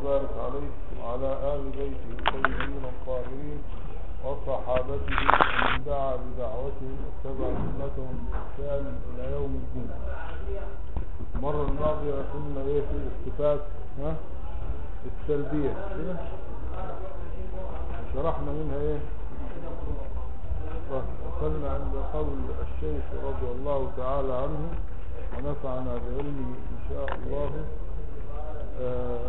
وبارك عليه وعلى آل بيته الطيبين الطاهرين وصحابته ومن دعا بدعوته واتبع سنتهم بإحسان إلى يوم الدين المرة الماضية كنا إيه في الصفات ها السلبية كده شرحنا منها إيه وصلنا عند قول الشيخ رضي الله تعالى عنه ونفعنا بعلمه إن شاء الله آه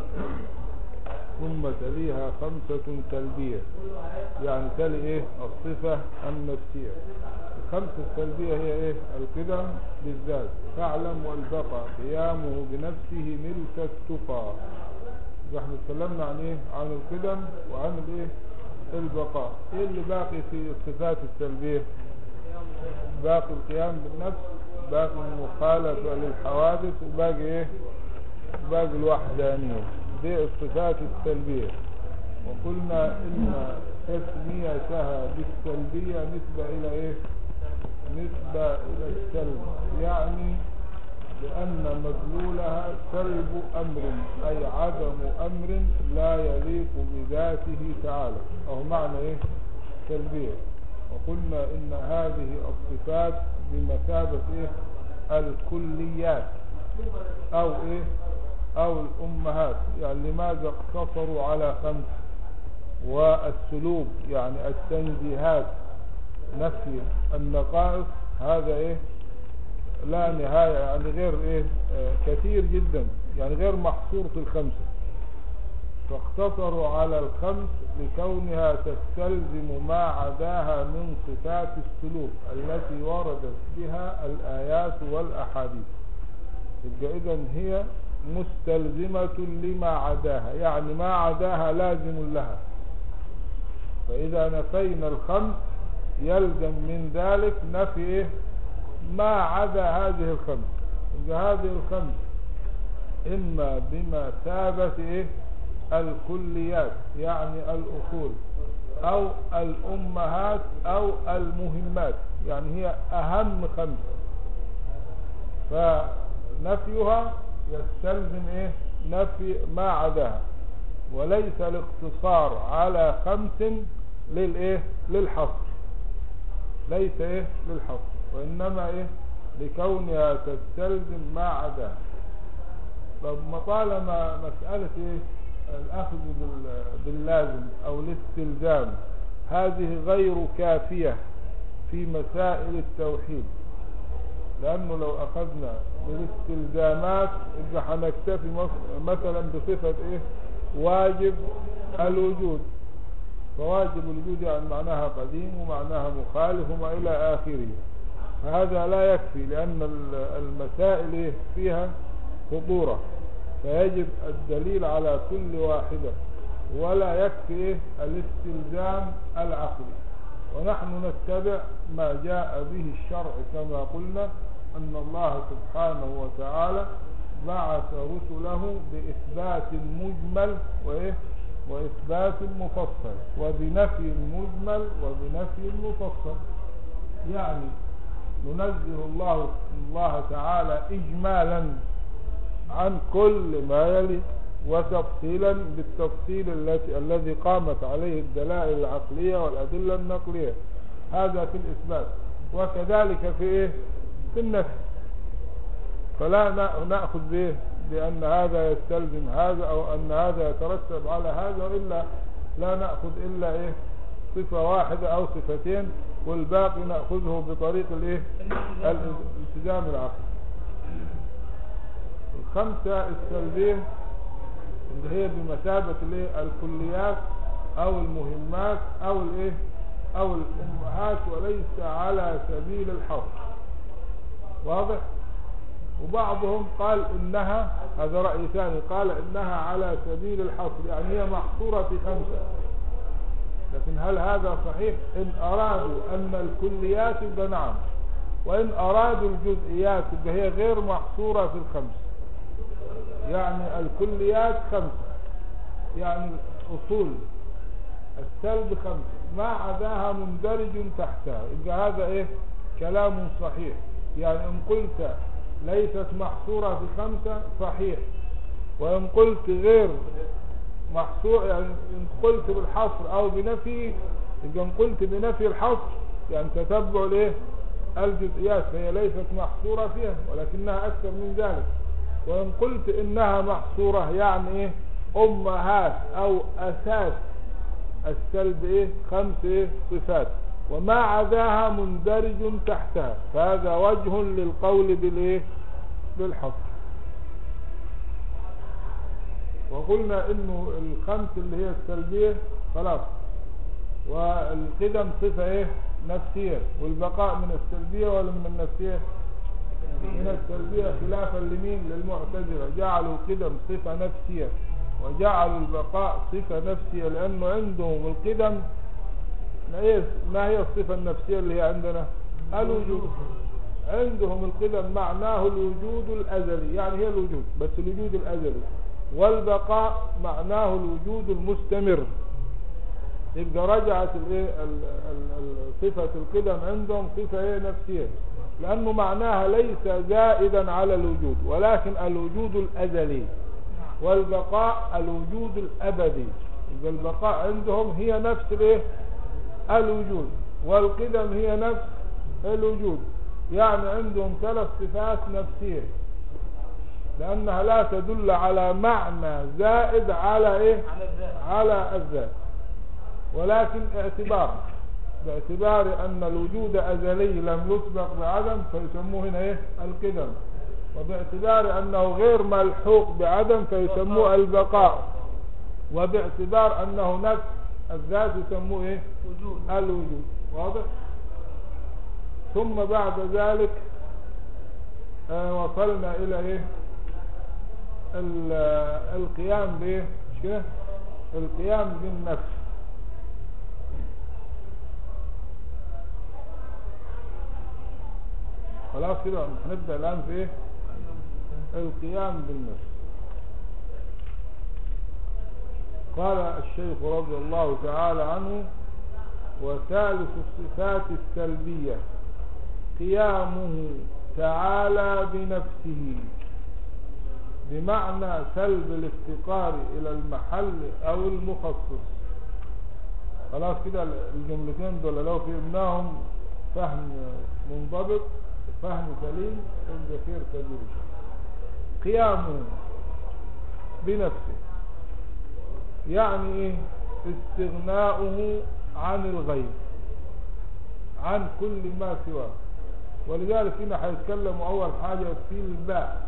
ثم تليها خمسة سلبية يعني تلي ايه الصفة النفسية الخمسة السلبية هي ايه القدم بالذات فاعلم والبقى قيامه بنفسه ملك التقى احنا اتكلمنا عن ايه عن القدم وعن الايه البقاء ايه اللي باقي في الصفات السلبية باقي القيام بالنفس باقي المخالفة للحوادث وباقي ايه باقي الوحدانية دي الصفات السلبية وقلنا ان تسميتها بالسلبية نسبة الى ايه نسبة الى السلب يعني لان مدلولها سلب امر اي عدم امر لا يليق بذاته تعالى او معنى ايه سلبية وقلنا ان هذه الصفات بمثابة ايه الكليات او ايه او الامهات يعني لماذا اقتصروا على خمس والسلوب يعني التنزيهات نفي النقائص هذا ايه لا نهاية يعني غير ايه آه كثير جدا يعني غير محصور في الخمسة فاقتصروا على الخمس لكونها تستلزم ما عداها من صفات السلوك التي وردت بها الآيات والأحاديث يبقى إذا هي مستلزمة لما عداها يعني ما عداها لازم لها فإذا نفينا الخمس يلزم من ذلك نفي ما عدا هذه الخمس هذه الخمس إما بمثابة إيه الكليات يعني الأصول أو الأمهات أو المهمات يعني هي أهم خمس فنفيها يستلزم إيه نفي ما عداها وليس الاقتصار على خمس للإيه للحصر ليس إيه للحصر وإنما إيه لكونها تستلزم ما عداها طب طالما مسألة إيه الأخذ باللازم أو الاستلزام هذه غير كافية في مسائل التوحيد لأنه لو أخذنا بالاستلزامات إذا هنكتفي مثلا بصفة إيه واجب الوجود فواجب الوجود يعني معناها قديم ومعناها مخالف وما إلى آخره هذا لا يكفي لأن المسائل فيها خطورة فيجب الدليل على كل واحدة ولا يكفي الاستلزام العقلي ونحن نتبع ما جاء به الشرع كما قلنا أن الله سبحانه وتعالى بعث رسله بإثبات مجمل وإيه وإثبات مفصل وبنفي المجمل وبنفي المفصل يعني ننزه الله الله تعالى إجمالا عن كل ما يلي وتفصيلا بالتفصيل التي الذي قامت عليه الدلائل العقلية والأدلة النقلية هذا في الإثبات وكذلك في إيه في النفي فلا نأخذ به بأن هذا يستلزم هذا أو أن هذا يترتب على هذا إلا لا نأخذ إلا إيه صفة واحدة أو صفتين والباقي نأخذه بطريق الإيه الالتزام العقلي الخمسة السلبية اللي هي بمثابة الايه الكليات او المهمات او الايه او الامهات وليس على سبيل الحصر واضح وبعضهم قال انها هذا رأي ثاني قال انها على سبيل الحصر يعني هي محصورة في خمسة لكن هل هذا صحيح ان ارادوا ان الكليات يبقى نعم وان ارادوا الجزئيات يبقى هي غير محصورة في الخمس يعني الكليات خمسة يعني الأصول السلب خمسة ما عداها مندرج تحتها يبقى هذا ايه كلام صحيح يعني ان قلت ليست محصورة في خمسة صحيح وان قلت غير محصور يعني إن قلت بالحصر أو بنفي يبقى إن قلت بنفي الحصر يعني تتبع الإيه الجزئيات فهي ليست محصورة فيها ولكنها أكثر من ذلك وإن قلت إنها محصورة يعني إيه أمهات أو أساس السلب إيه خمس إيه صفات وما عداها مندرج تحتها فهذا وجه للقول بالإيه بالحصر وقلنا انه الخمس اللي هي السلبية خلاص والقدم صفة ايه نفسية والبقاء من السلبية ولا من النفسية من السلبية خلافا لمين للمعتزلة جعلوا القدم صفة نفسية وجعلوا البقاء صفة نفسية لأنه عندهم القدم ما هي الصفة النفسية اللي هي عندنا الوجود عندهم القدم معناه الوجود الأزلي يعني هي الوجود بس الوجود الأزلي والبقاء معناه الوجود المستمر يبقى رجعت صفة القدم عندهم صفة ايه نفسية لأنه معناها ليس زائدا على الوجود ولكن الوجود الأزلي والبقاء الوجود الأبدي يبقى البقاء عندهم هي نفس الايه الوجود والقدم هي نفس الوجود يعني عندهم ثلاث صفات نفسية لأنها لا تدل على معنى زائد على إيه على الذات على الذات ولكن اعتبار باعتبار أن الوجود أزلي لم يسبق بعدم فيسموه هنا إيه القدم وباعتبار أنه غير ملحوق بعدم فيسموه البقاء وباعتبار أنه نفس الذات يسموه إيه وجود الوجود واضح ثم بعد ذلك آه وصلنا إلى إيه ال- القيام بايه مش كده القيام بالنفس خلاص كده هنبدأ الآن في ايه القيام بالنفس قال الشيخ رضي الله تعالى عنه وثالث الصفات السلبية قيامه تعالى بنفسه بمعنى سلب الافتقار الى المحل او المخصص خلاص كده الجملتين دول لو فهمناهم فهم منضبط فهم سليم يبقى خير كبير قيامه بنفسه يعني ايه استغناؤه عن الغيب عن كل ما سواه ولذلك هنا هيتكلم اول حاجة في الباء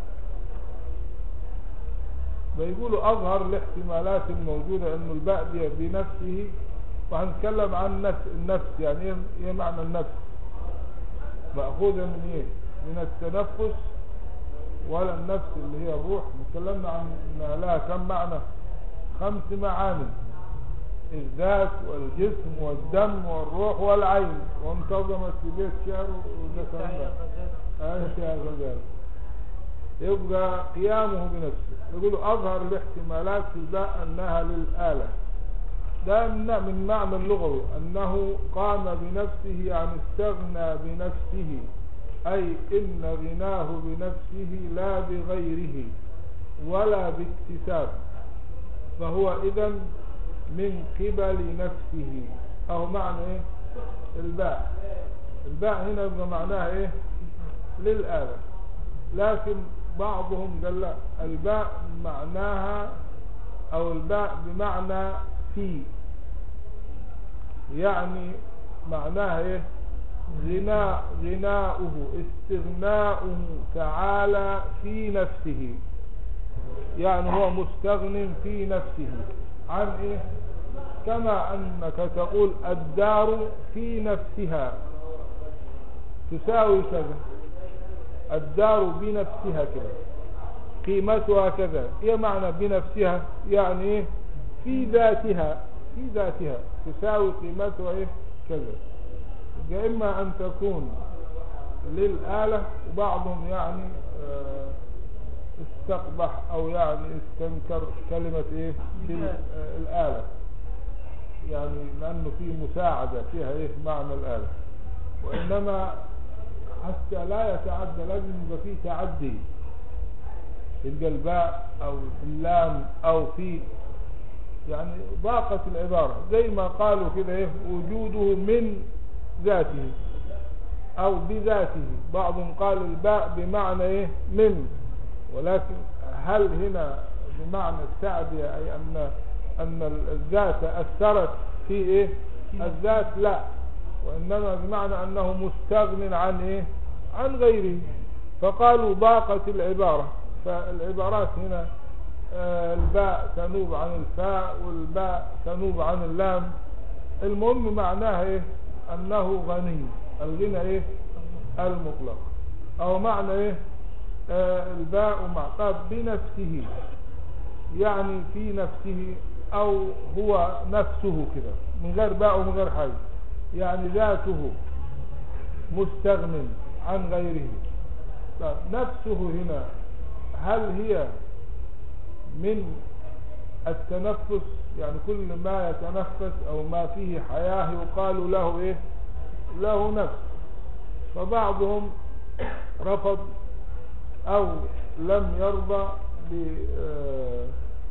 بيقولوا اظهر الاحتمالات الموجودة انه الباء دي بنفسه وهنتكلم عن نفس النفس يعني ايه ايه معنى النفس مأخوذة من ايه من التنفس ولا النفس اللي هي الروح تكلمنا عن انها لها كم معنى خمس معاني الذات والجسم والدم والروح والعين وانتظمت في بيت شعر وذكرنا آية يا غزال يبقى قيامه بنفسه يقول أظهر الاحتمالات في الباء أنها للآلة ده من معنى اللغوي أنه قام بنفسه يعني استغنى بنفسه أي إن غناه بنفسه لا بغيره ولا باكتساب فهو إذا من قبل نفسه أو معنى إيه الباء الباء هنا يبقى معناها إيه للآلة لكن بعضهم قال لا الباء معناها او الباء بمعنى في يعني معناها ايه غناء غناؤه استغناؤه تعالى في نفسه يعني هو مستغن في نفسه عن ايه كما انك تقول الدار في نفسها تساوي كذا الدار بنفسها كده قيمتها كذا ايه معنى بنفسها يعني ايه في ذاتها في ذاتها تساوي قيمتها ايه كذا يبقى اما ان تكون للآلة وبعضهم يعني آه استقبح او يعني استنكر كلمة ايه في آه الآلة يعني لانه في مساعدة فيها ايه معنى الآلة وانما حتى لا يتعدى لازم يبقى فيه تعدي في الجلباء او في اللام او في يعني ضاقت العبارة زي ما قالوا كده ايه وجوده من ذاته او بذاته بعضهم قال الباء بمعنى ايه من ولكن هل هنا بمعنى التعدية اي ان ان الذات اثرت في ايه الذات لا وانما بمعنى انه مستغن عن ايه عن غيره فقالوا ضاقت العبارة فالعبارات هنا آه، الباء تنوب عن الفاء والباء تنوب عن اللام المهم معناها ايه انه غني الغنى ايه المطلق او معنى ايه آه الباء معقاب بنفسه يعني في نفسه او هو نفسه كده من غير باء ومن غير حاجه يعني ذاته مستغن عن غيره طيب نفسه هنا هل هي من التنفس يعني كل ما يتنفس او ما فيه حياة يقال له ايه له نفس فبعضهم رفض او لم يرضى ب آه،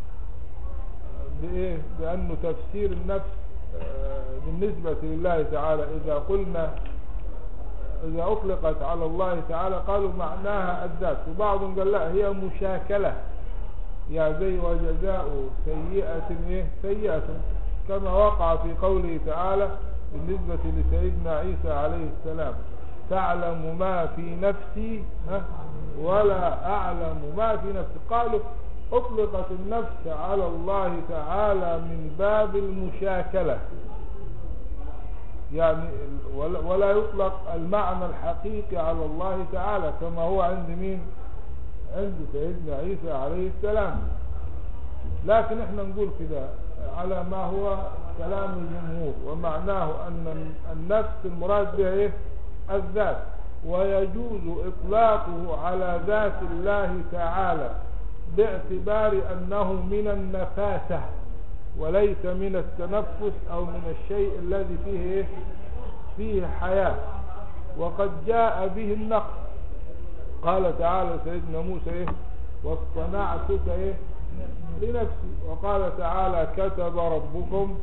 بايه بانه تفسير النفس آه، بالنسبة لله تعالى اذا قلنا اذا اطلقت على الله تعالى قالوا معناها الذات وبعضهم قال لا هي مشاكلة يا زي وجزاء سيئة ايه سيئة كما وقع في قوله تعالى بالنسبة لسيدنا عيسى عليه السلام تعلم ما في نفسي ها ولا أعلم ما في نفسي قالوا أطلقت النفس على الله تعالى من باب المشاكلة يعني ولا يطلق المعنى الحقيقي على الله تعالى كما هو عند مين عند سيدنا عيسى عليه السلام لكن احنا نقول كده على ما هو كلام الجمهور ومعناه ان النفس المراد بها ايه الذات ويجوز اطلاقه على ذات الله تعالى باعتبار انه من النفاسة وليس من التنفس او من الشيء الذي فيه ايه فيه حياة وقد جاء به النقص قال تعالى سيدنا موسى ايه واصطنعتك ايه لنفسي وقال تعالى كتب ربكم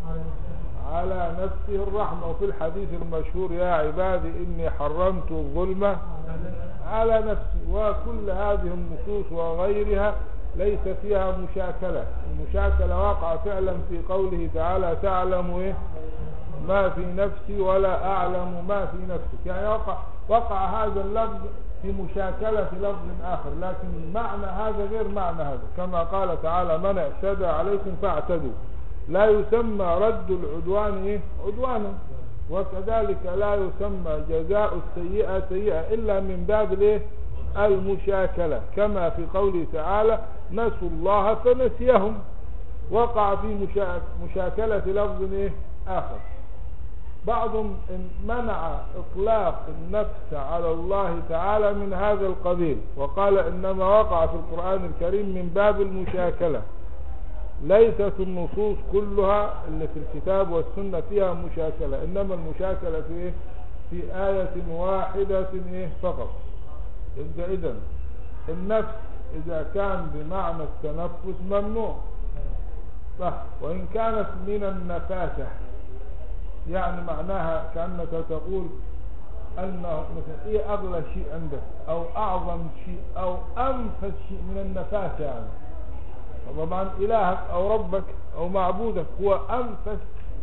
على نفسه الرحمة وفي الحديث المشهور يا عبادي إني حرمت الظلم على نفسي وكل هذه النصوص وغيرها ليس فيها مشاكلة المشاكلة واقع فعلا في قوله تعالى تعلم إيه ما في نفسي ولا أعلم ما في نفسك يعني وقع, وقع هذا اللفظ في مشاكلة في لفظ آخر لكن معنى هذا غير معنى هذا كما قال تعالى من اعتدى عليكم فاعتدوا لا يسمى رد العدوان إيه؟ عدوانا وكذلك لا يسمى جزاء السيئة سيئة إلا من باب الايه المشاكلة كما في قوله تعالى نسوا الله فنسيهم وقع في مشاكلة لفظ إيه؟ آخر بعضهم منع اطلاق النفس على الله تعالى من هذا القبيل وقال انما وقع في القرآن الكريم من باب المشاكلة ليست النصوص كلها اللي في الكتاب والسنة فيها مشاكلة انما المشاكلة في ايه في آية واحدة ايه فقط إذا إذن النفس إذا كان بمعنى التنفس ممنوع صح وإن كانت من النفاسة يعني معناها كأنك تقول أنه مثلا إيه أغلى شيء عندك أو أعظم شيء أو أنفس شيء من النفاسة يعني طبعا إلهك أو ربك أو معبودك هو أنفس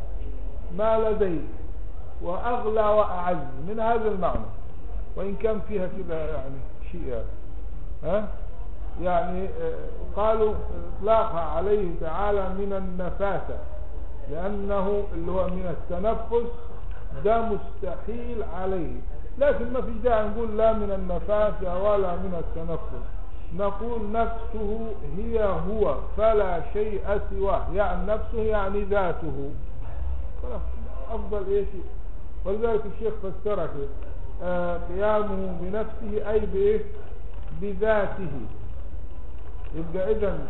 ما لديك وأغلى وأعز من هذا المعنى وإن كان فيها كده يعني شيء يعني. ها يعني آه، قالوا اطلاقها عليه تعالى من النفاسة لأنه اللي هو من التنفس ده مستحيل عليه لكن ما في داعي نقول لا من النفاسة ولا من التنفس نقول نفسه هي هو فلا شيء سواه يعني نفسه يعني ذاته أفضل إيه شيء ولذلك الشيخ فسرك آه قيامه بنفسه أي بإيه بذاته يبقى إذن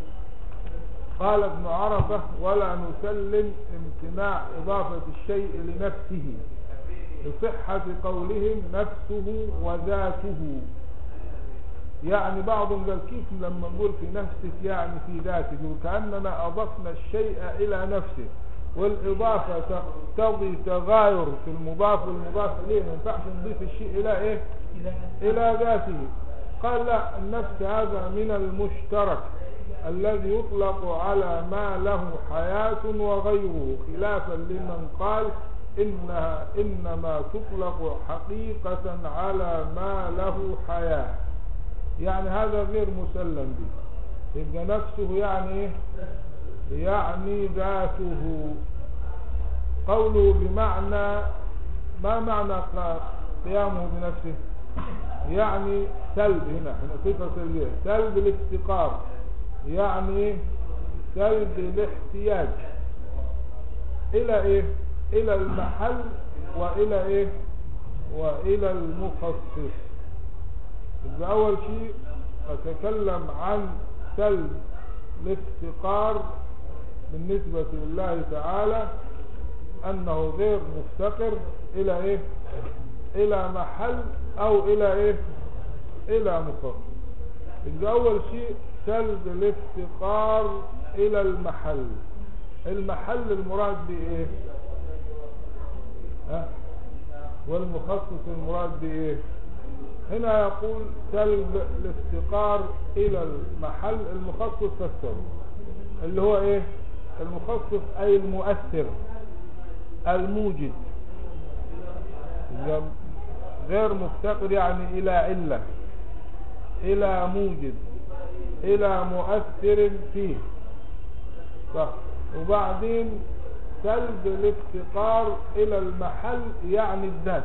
قال ابن عرفة ولا نسلم امتناع إضافة الشيء لنفسه لصحة قولهم نفسه وذاته يعني بعضهم قال كيف لما نقول في نفسك يعني في ذاتك وكأننا أضفنا الشيء إلى نفسه والإضافة تقتضي تغاير في المضاف والمضاف إليه ما ينفعش نضيف الشيء إلى إيه إلى ذاته قال لا النفس هذا من المشترك الذي يطلق على ما له حياة وغيره خلافا لمن قال إنها إنما تطلق حقيقة على ما له حياة يعني هذا غير مسلم به يبقى نفسه يعني إيه؟ يعني ذاته قوله بمعنى ما معنى قيامه بنفسه يعني سلب هنا هنا صفة سلبية سلب الافتقار يعني سلب الاحتياج الى ايه الى المحل والى ايه والى المخصص يبقى اول شيء اتكلم عن سلب الافتقار بالنسبة لله تعالى انه غير مفتقر الى ايه الى محل او الى ايه الى مخصص يبقى اول شيء سلب الافتقار الى المحل المحل المراد بايه ها والمخصص المراد بايه هنا يقول سلب الافتقار الى المحل المخصص فسر اللي هو ايه المخصص اي المؤثر الموجد غير مفتقر يعني الى علة الى موجد الى مؤثر فيه صح وبعدين سلب الافتقار الى المحل يعني الذات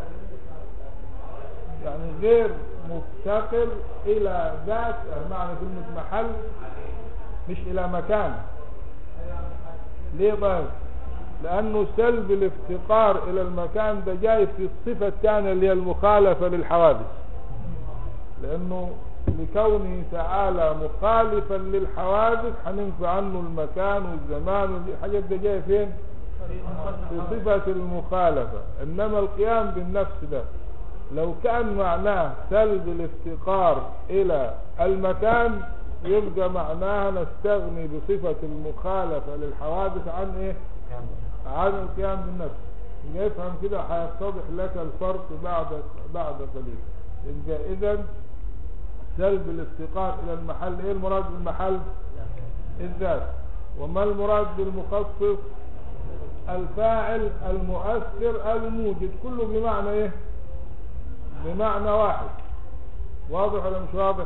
يعني غير مفتقر الى ذات معنى كلمة محل مش الى مكان ليه طيب لانه سلب الافتقار الى المكان ده جاي في الصفة الثانية اللي هي المخالفة للحوادث لانه لكونه تعالى مخالفا للحوادث هننفي عنه المكان والزمان والحاجات دي جايه فين في صفة المخالفة انما القيام بالنفس ده لو كان معناه سلب الافتقار الى المكان يبقى معناها نستغني بصفة المخالفة للحوادث عن ايه عن القيام بالنفس يفهم كده هيتضح لك الفرق بعد بعد قليل يبقى اذا سلب الافتقار الى المحل ايه المراد بالمحل الذات وما المراد بالمخصص الفاعل المؤثر الموجد كله بمعنى ايه بمعنى واحد واضح ولا مش واضح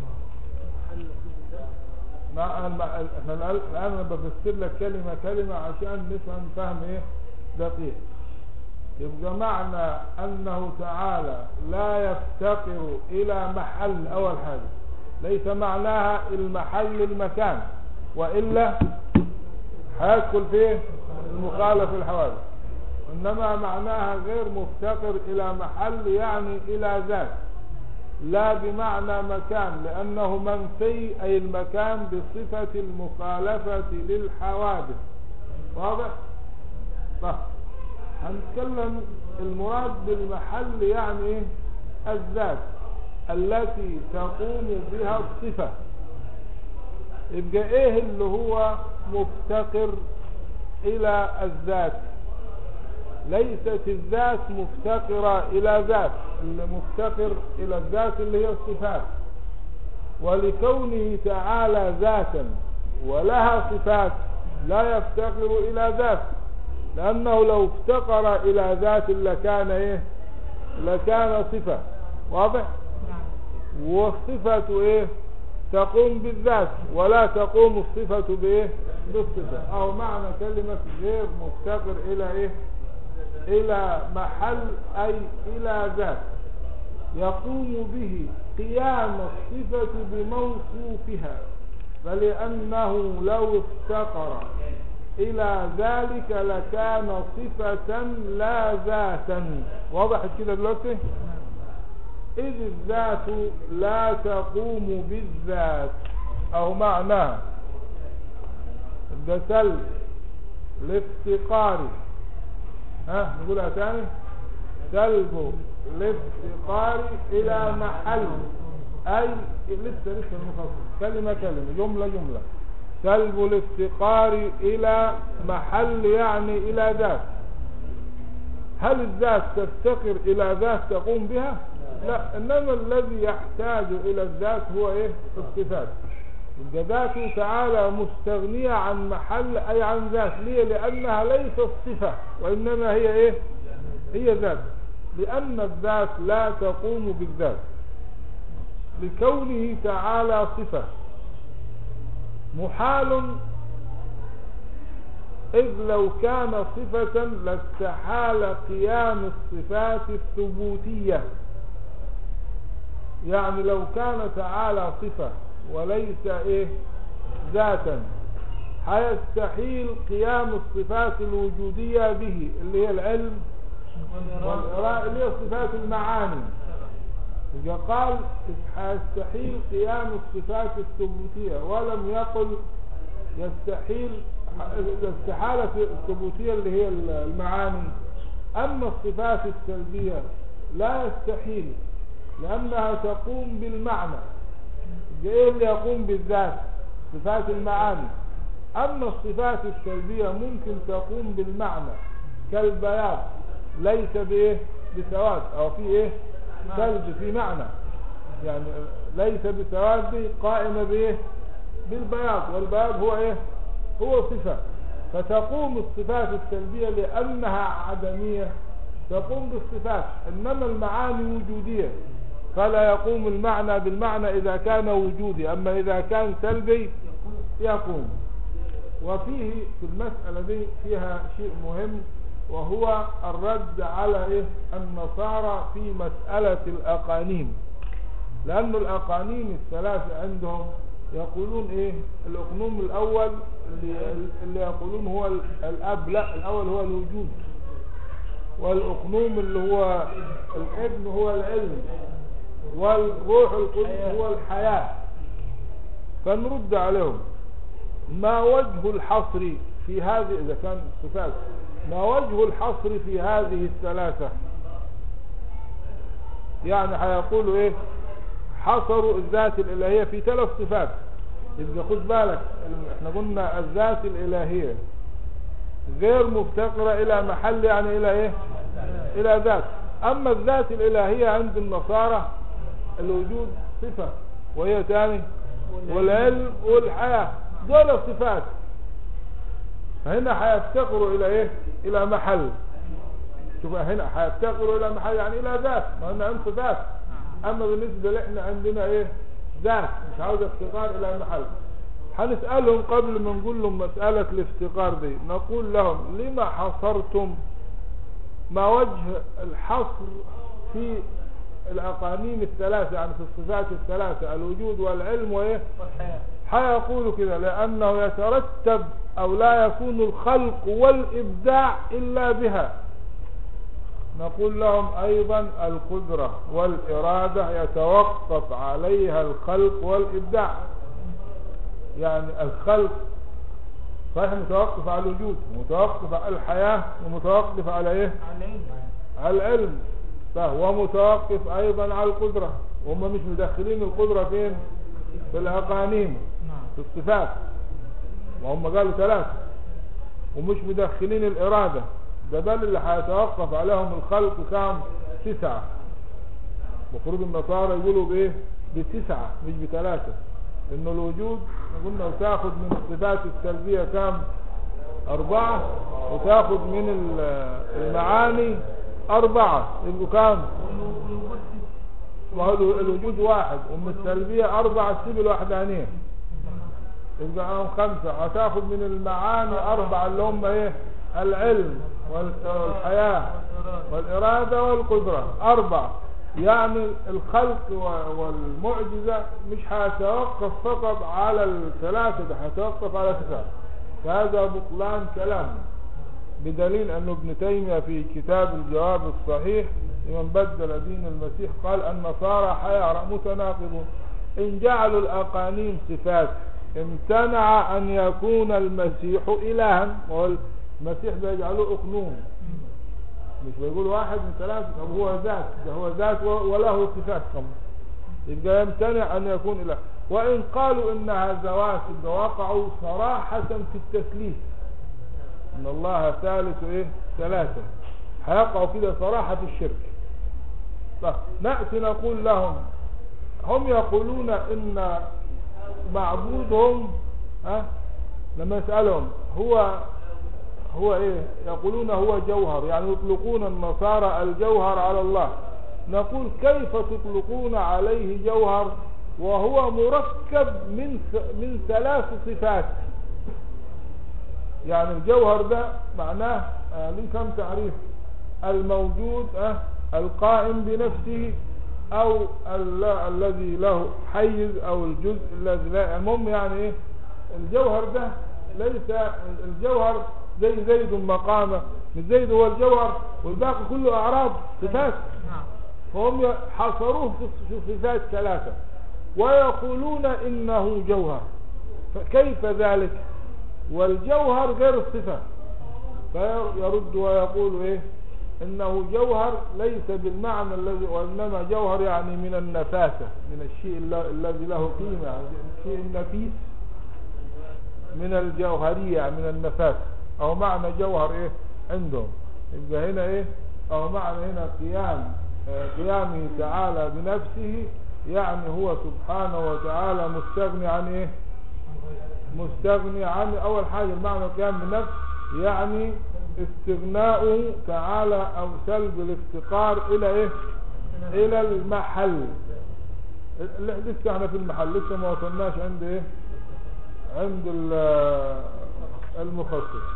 مع احنا الان انا بفسر لك كلمه كلمه عشان نفهم فهم ايه دقيق يبقى معنى انه تعالى لا يفتقر الى محل اول حاجة ليس معناها المحل المكان وإلا هيدخل فيه المخالف الحوادث انما معناها غير مفتقر الى محل يعني الى ذات لا بمعنى مكان لانه منفي اي المكان بصفة المخالفة للحوادث واضح طيب هنتكلم المراد بالمحل يعني ايه الذات التي تقوم بها الصفة يبقى ايه اللي هو مفتقر الى الذات ليست الذات مفتقرة الى ذات اللي مفتقر الى الذات اللي هي الصفات ولكونه تعالى ذاتا ولها صفات لا يفتقر الى ذات لأنه لو افتقر إلى ذات لكان إيه لكان صفة واضح والصفة إيه تقوم بالذات ولا تقوم الصفة بإيه بالصفة أو معنى كلمة غير مفتقر إلى إيه إلى محل أي إلى ذات يقوم به قيام الصفة بموصوفها فلأنه لو افتقر الى ذلك لكان صفة لا ذاتا وضحت كده دلوقتي اذ الذات لا تقوم بالذات او معناها ده سلب الافتقار ها نقولها تاني سلب الافتقار الى محل أي لسه لسه المخصص كلمة كلمة جملة جملة سلب الافتقار إلى محل يعني إلى ذات هل الذات تفتقر إلى ذات تقوم بها لا إنما الذي يحتاج إلى الذات هو إيه الصفات يبقى ذاته تعالى مستغنية عن محل أي عن ذات ليه لأنها ليست صفة وإنما هي إيه هي ذات لأن الذات لا تقوم بالذات لكونه تعالى صفة محال إذ لو كان صفة لاستحال قيام الصفات الثبوتية يعني لو كان تعالى صفة وليس إيه ذاتا هيستحيل قيام الصفات الوجودية به اللي هي العلم والإراء اللي هي صفات المعاني إذا قال يستحيل قيام الصفات الثبوتية ولم يقل يستحيل الاستحالة الثبوتية اللي هي المعاني أما الصفات السلبية لا يستحيل لأنها تقوم بالمعنى ايه اللي يقوم بالذات صفات المعاني أما الصفات السلبية ممكن تقوم بالمعنى كالبياض ليس بايه بسواد او في ايه سلب في معنى يعني ليس بسواد قائمة بايه بالبياض والبياض هو ايه هو صفة فتقوم الصفات السلبية لأنها عدمية تقوم بالصفات إنما المعاني وجودية فلا يقوم المعنى بالمعنى إذا كان وجودي أما إذا كان سلبي يقوم وفيه في المسألة دي فيها شيء مهم وهو الرد على إيه النصارى في مسألة الأقانيم لأن الأقانيم الثلاثة عندهم يقولون إيه الأقنوم الأول اللي, اللي يقولون هو الأب لا الأول هو الوجود والأقنوم اللي هو الابن هو العلم والروح القدس هو الحياة فنرد عليهم ما وجه الحصر في هذه إذا كان صفات ما وجه الحصر في هذه الثلاثة يعني هيقولوا ايه حصروا الذات الالهية في ثلاث صفات يبقى خد بالك احنا قلنا الذات الالهية غير مفتقرة الى محل يعني الى ايه الى ذات اما الذات الالهية عند النصارى الوجود صفة وهي تاني والعلم والحياة دول صفات هنا هيفتقروا الى ايه الى محل شوف هنا هيفتقروا الى محل يعني الى ذات ما هنا عند ذات اما بالنسبة لإحنا عندنا ايه ذات مش عاوز افتقار الى محل هنسألهم قبل ما نقول لهم مسألة الافتقار دي نقول لهم لما حصرتم ما وجه الحصر في الأقانيم الثلاثة يعني في الصفات الثلاثة الوجود والعلم وإيه والحياة هيقولوا كده لأنه يترتب أو لا يكون الخلق والإبداع إلا بها نقول لهم أيضا القدرة والإرادة يتوقف عليها الخلق والإبداع يعني الخلق صحيح متوقف على الوجود متوقف على الحياة ومتوقف على ايه علينا على العلم فهو متوقف ايضا على القدرة وهم مش مدخلين القدرة فين في الاقانيم نعم في الصفات وهم قالوا ثلاثة ومش مدخلين الإرادة ده بل اللي هيتوقف عليهم الخلق كام تسعة المفروض النصارى يقولوا بايه بتسعة مش بثلاثة انه الوجود قلنا وتاخد من الصفات السلبية كام اربعة وتاخد من ال- المعاني اربعة يبقوا كام والوجود ما هو الوجود واحد ومن السلبية اربعة تسيب الوحدانية يبقى معاهم خمسة هتاخد من المعاني أربعة اللي هم إيه العلم وال- والحياة والإرادة والقدرة أربعة يعني الخلق و- والمعجزة مش هيتوقف فقط على الثلاثة ده هيتوقف على تسعة فهذا بطلان كلام بدليل أن ابن تيمية في كتاب الجواب الصحيح لمن بدل دين المسيح قال النصارى حيارى متناقضون إن جعلوا الأقانيم صفات امتنع أن يكون المسيح إلها والمسيح بيجعلوه أقنوم مش بيقول واحد من ثلاثة طب هو ذات ده هو ذات و- وله صفات كم يبقى يمتنع أن يكون إله وإن قالوا إنها ذوات يبقى وقعوا صراحة في التثليث إن الله ثالث إيه ثلاثة هيقعوا كده صراحة في الشرك طيب نأتي نقول لهم هم يقولون إن معبودهم ها لما يسألهم هو هو ايه يقولون هو جوهر يعني يطلقون النصارى الجوهر على الله نقول كيف تطلقون عليه جوهر وهو مركب من من ثلاث صفات يعني الجوهر ده معناه آه ليه كم تعريف الموجود آه القائم بنفسه او ال- الذي له حيز او الجزء الذي لا المهم يعني ايه الجوهر ده ليس الجوهر زي زيد مقامه مش زيد هو الجوهر والباقي كله اعراض صفات نعم فهم حصروه في صفات ثلاثة ويقولون إنه جوهر فكيف ذلك والجوهر غير الصفة فيرد ويقول إيه إنه جوهر ليس بالمعنى الذي وإنما جوهر يعني من النفاسة من الشيء الل- الذي له قيمة يعني الشيء النفيس من الجوهرية يعني من النفاسة أو معنى جوهر إيه عندهم يبقى هنا إيه أو معنى هنا قيام آه، قيامه تعالى بنفسه يعني هو سبحانه وتعالى مستغني عن إيه مستغني عن أول حاجة المعنى القيام بالنفس يعني استغناؤه تعالى أو سلب الافتقار إلى إيه إلى المحل ل- لسه احنا في المحل لسه ما وصلناش عند إيه عند ال- المخصص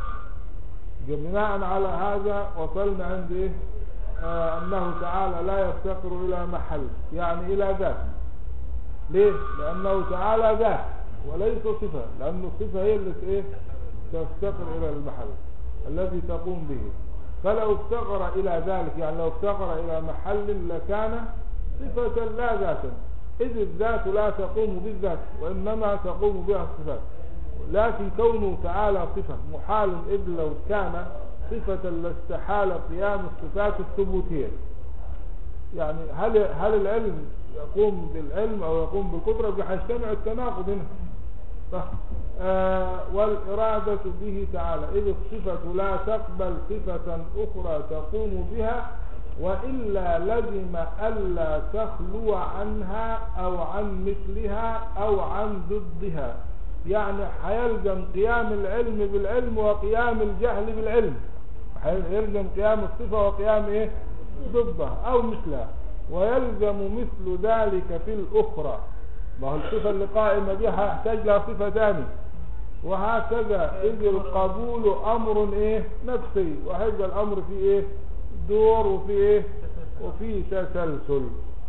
بناء على هذا وصلنا عند إيه آه أنه تعالى لا يفتقر إلى محل يعني إلى ذات ليه لأنه تعالى ذات وليس صفة لأن الصفة هي اللي إيه تفتقر إلى المحل الذي تقوم به فلو افتقر إلى ذلك يعني لو افتقر إلى محل لكان صفة لا ذاتا إذ الذات لا تقوم بالذات وإنما تقوم بها الصفات لكن كونه تعالى صفة محال إذ لو كان صفة لاستحال قيام الصفات الثبوتية يعني هل هل العلم يقوم بالعلم أو يقوم بالقدرة بحيجتمع التناقض هنا صح آه والإرادة به تعالى إذ الصفة لا تقبل صفة أخرى تقوم بها وإلا لزم ألا تخلو عنها أو عن مثلها أو عن ضدها يعني هيلزم قيام العلم بالعلم وقيام الجهل بالعلم هيلزم قيام الصفة وقيام إيه ضدها أو مثلها ويلزم مثل ذلك في الأخرى ما هو الصفة اللي قائمة بها يحتاج لها صفة ثانية وهكذا إذ القبول أمر إيه نفسي وهيبقى الأمر فيه إيه دور وفي إيه وفي تسلسل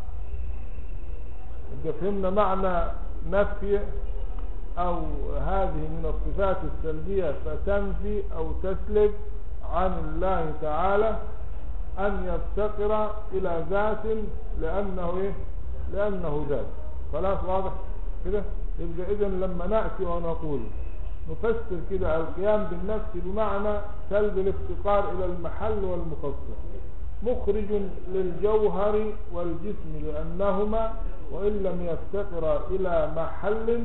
يبقى فهمنا معنى نفي أو هذه من الصفات السلبية فتنفي أو تسلب عن الله تعالى أن يفتقر إلى ذات لأنه إيه لأنه ذات خلاص واضح كده يبقى إذا لما نأتي ونقول نفسر كده القيام بالنفس بمعنى سلب الافتقار إلى المحل والمخصص مخرج للجوهر والجسم لأنهما وإن لم يفتقر إلى محل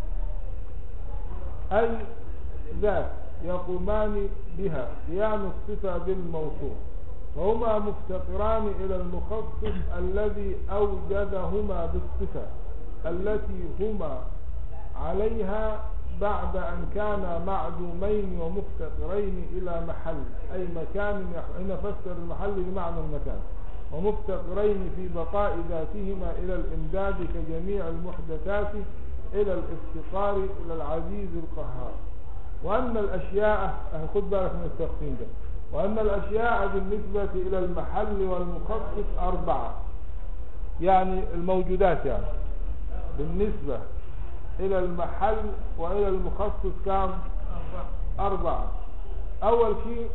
أي ذات يقومان بها قيام الصفة بالموصوف وهما مفتقران إلى المخصص الذي أوجدهما بالصفة التي هما عليها بعد أن كانا معدومين ومفتقرين إلى محل أي مكان يح- هنا فسر المحل بمعنى المكان ومفتقرين في بقاء ذاتهما إلى الإمداد كجميع المحدثات إلى الافتقار إلى العزيز القهار وأن الأشياء أه، خد بالك من التقسيم ده وأن الأشياء بالنسبة إلى المحل والمخصص أربعة يعني الموجودات يعني بالنسبة إلى المحل وإلى المخصص كام أربعة أول شيء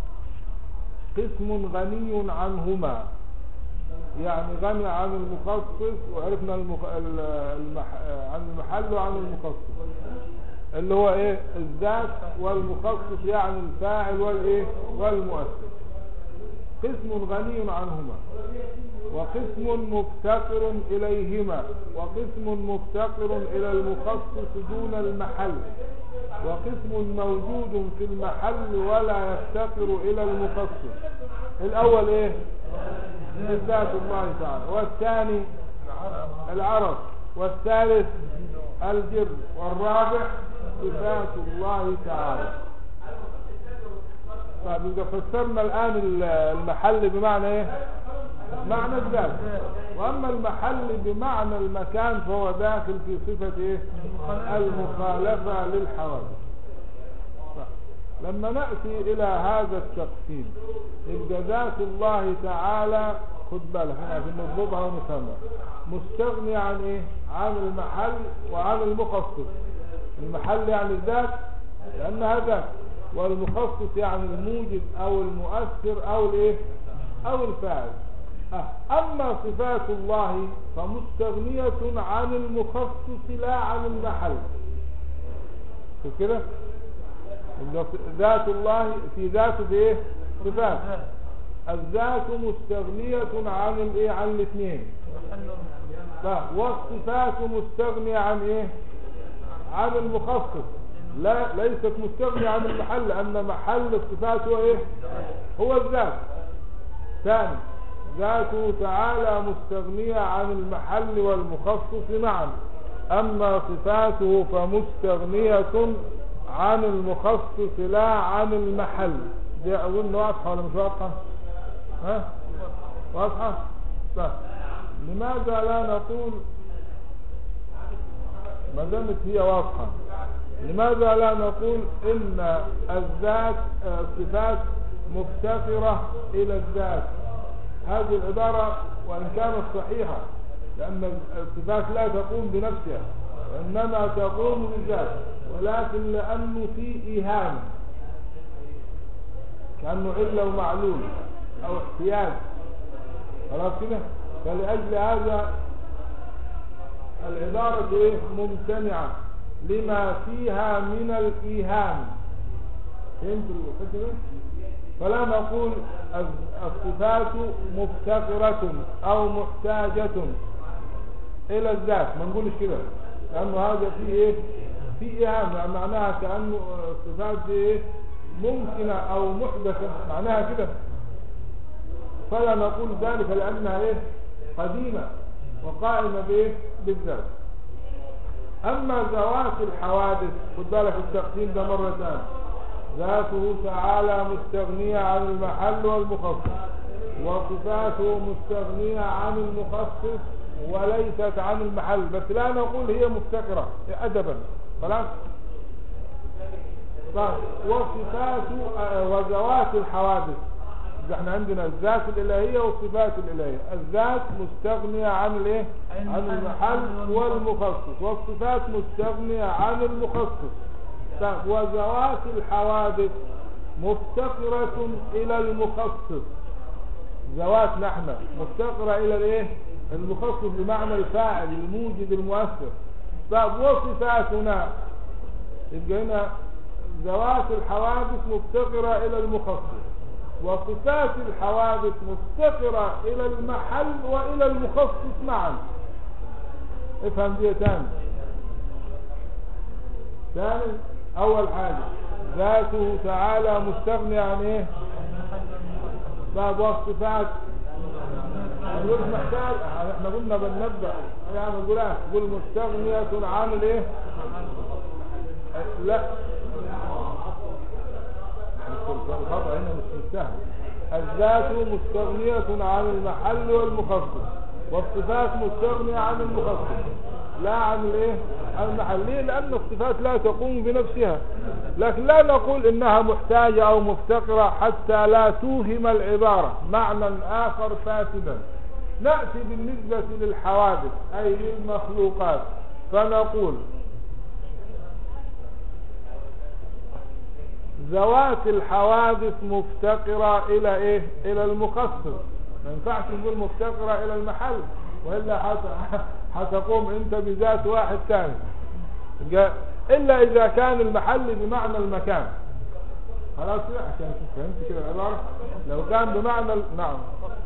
قسم غني عنهما يعني غني عن المخصص وعرفنا المخ... ال- المح... عن المحل وعن المخصص اللي هو ايه الذات والمخصص يعني الفاعل والايه والمؤثر قسم غني عنهما وقسم مفتقر إليهما وقسم مفتقر إلى المخصص دون المحل وقسم موجود في المحل ولا يفتقر إلى المخصص الأول إيه إثبات الله تعالى والثاني العرض والثالث الجر والرابع صفات الله تعالى طيب إذا فسرنا الآن المحل بمعنى إيه معنى الذات وأما المحل بمعنى المكان فهو داخل في صفة إيه المخالفة للحوادث لما نأتي إلى هذا التقسيم يبقى ذات الله تعالى خد بالك احنا عشان نضبطها ونفهمها مستغني عن ايه عن المحل وعن المخصص المحل يعني الذات لانها ذات والمخصص يعني الموجد او المؤثر او الايه او الفاعل أه. اما صفات الله فمستغنية عن المخصص لا عن المحل شوف كده ذات الله في ذاته في ايه صفات الذات مستغنية عن الايه عن الاثنين والصفات مستغنية عن ايه عن المخصص لا ليست مستغنية عن المحل لان محل الصفات هو ايه هو الذات ثاني ذاته تعالى مستغنية عن المحل والمخصص معا اما صفاته فمستغنية عن المخصص لا عن المحل دي اظن واضحة ولا مش واضحة ها واضحة طيب لماذا لا نقول ما دامت هي واضحة لماذا لا نقول ان الذات الصفات مفتقرة الى الذات هذه العبارة وان كانت صحيحة لان الصفات لا تقوم بنفسها وانما تقوم بالذات ولكن لانه في ايهام كانه عله ومعلول او احتياج خلاص كده فلأجل هذا العبارة ايه ممتنعة لما فيها من الإيهام فهمت الفكرة فلا نقول الصفات مفتقرة أو محتاجة إلى الذات ما نقولش كده لأنه هذا فيه إيه في إيهام يعني معناها كأنه الصفات دي إيه ممكنة أو محدثة معناها كده فلا نقول ذلك لأنها إيه قديمة وقائمة بإيه بالذات أما ذوات الحوادث خد بالك التقسيم ده مرة ثانية ذاته تعالى مستغنية عن المحل والمخصص وصفاته مستغنية عن المخصص وليست عن المحل بس لا نقول هي مفتقرة أدبا خلاص طيب وصفات وذوات الحوادث احنا عندنا الذات الالهيه والصفات الالهيه الذات مستغنيه عن الايه عن المحل والمخصص والصفات مستغنيه عن المخصص طيب وذوات الحوادث مفتقرة الى المخصص ذوات نحن مفتقرة الى الايه المخصص بمعنى الفاعل الموجد المؤثر طيب وصفاتنا يبقى هنا ذوات الحوادث مفتقرة الى المخصص وصفات الحوادث مفتقرة الى المحل والى المخصص معا افهم دي تاني ثاني اول حاجة ذاته تعالى مستغني عن ايه باب والصفات نقول محتاج احنا قلنا بنبدأ يعني نقول ايه نقول مستغنية عن الايه لا الخطأ هنا مش مستهل الذات مستغنية عن المحل والمخصص والصفات مستغنية عن المخصص لا عن الايه المحل ليه لان الصفات لا تقوم بنفسها لكن لا نقول انها محتاجة او مفتقرة حتى لا توهم العبارة معنى اخر فاسدا نأتي بالنسبة للحوادث اي للمخلوقات فنقول ذوات الحوادث مفتقرة الى ايه الى المخصص ما ينفعش نقول مفتقرة الى المحل وإلا هتقوم انت بذات واحد ثاني الا اذا كان المحل بمعنى المكان خلاص كده عشان فهمت كده العبارة لو كان بمعنى ال- نعم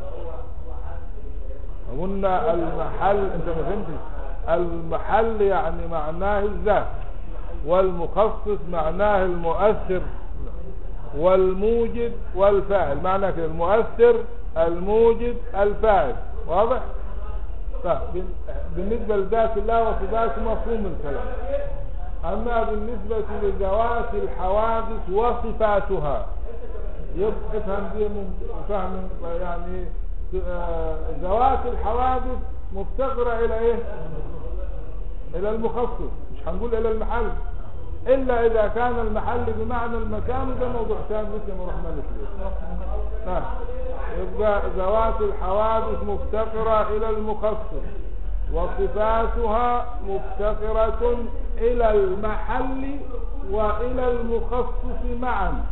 قلنا المحل انت ما فهمتش المحل يعني معناه الذات والمخصص معناه المؤثر والموجد والفاعل معنى كده المؤثر الموجد الفاعل واضح طيب بال- بالنسبة لذات الله وصفاته مفهوم الكلام أما بالنسبة لذوات الحوادث وصفاتها يبقى افهم دي من فهم يعني آه، ذوات الحوادث مفتقرة إلى إيه؟ إلى المخصص مش هنقول إلى المحل إلا إذا كان المحل بمعنى المكان وده موضوع ثاني لسه ما رحنا له فيه. نعم يبقى ذوات الحوادث مفتقرة إلى المخصص وصفاتها مفتقرة إلى المحل وإلى المخصص معا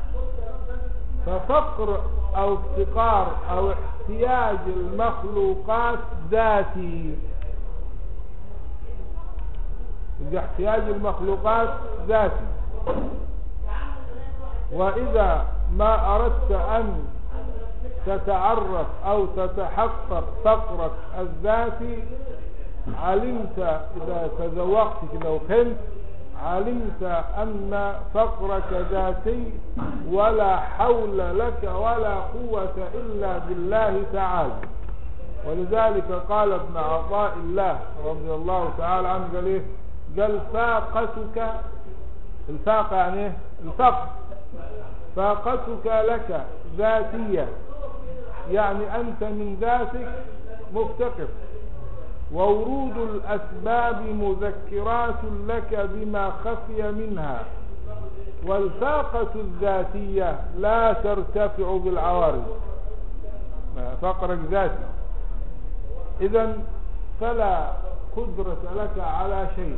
ففقر أو افتقار أو احتياج المخلوقات ذاتي يبقى احتياج المخلوقات ذاتي وإذا ما أردت أن تتعرف أو تتحقق فقرك الذاتي علمت إذا تذوقت كده وفهمت علمت أن فقرك ذاتي ولا حول لك ولا قوة إلا بالله تعالى ولذلك قال ابن عطاء الله رضي الله تعالى عنه قال ايه قال فاقتك الفاقة يعني ايه الفقر فاقتك لك ذاتية يعني أنت من ذاتك مفتقر وورود الأسباب مذكرات لك بما خفي منها والفاقة الذاتية لا ترتفع بالعوارض فقرك ذاتي إذا فلا قدرة لك على شيء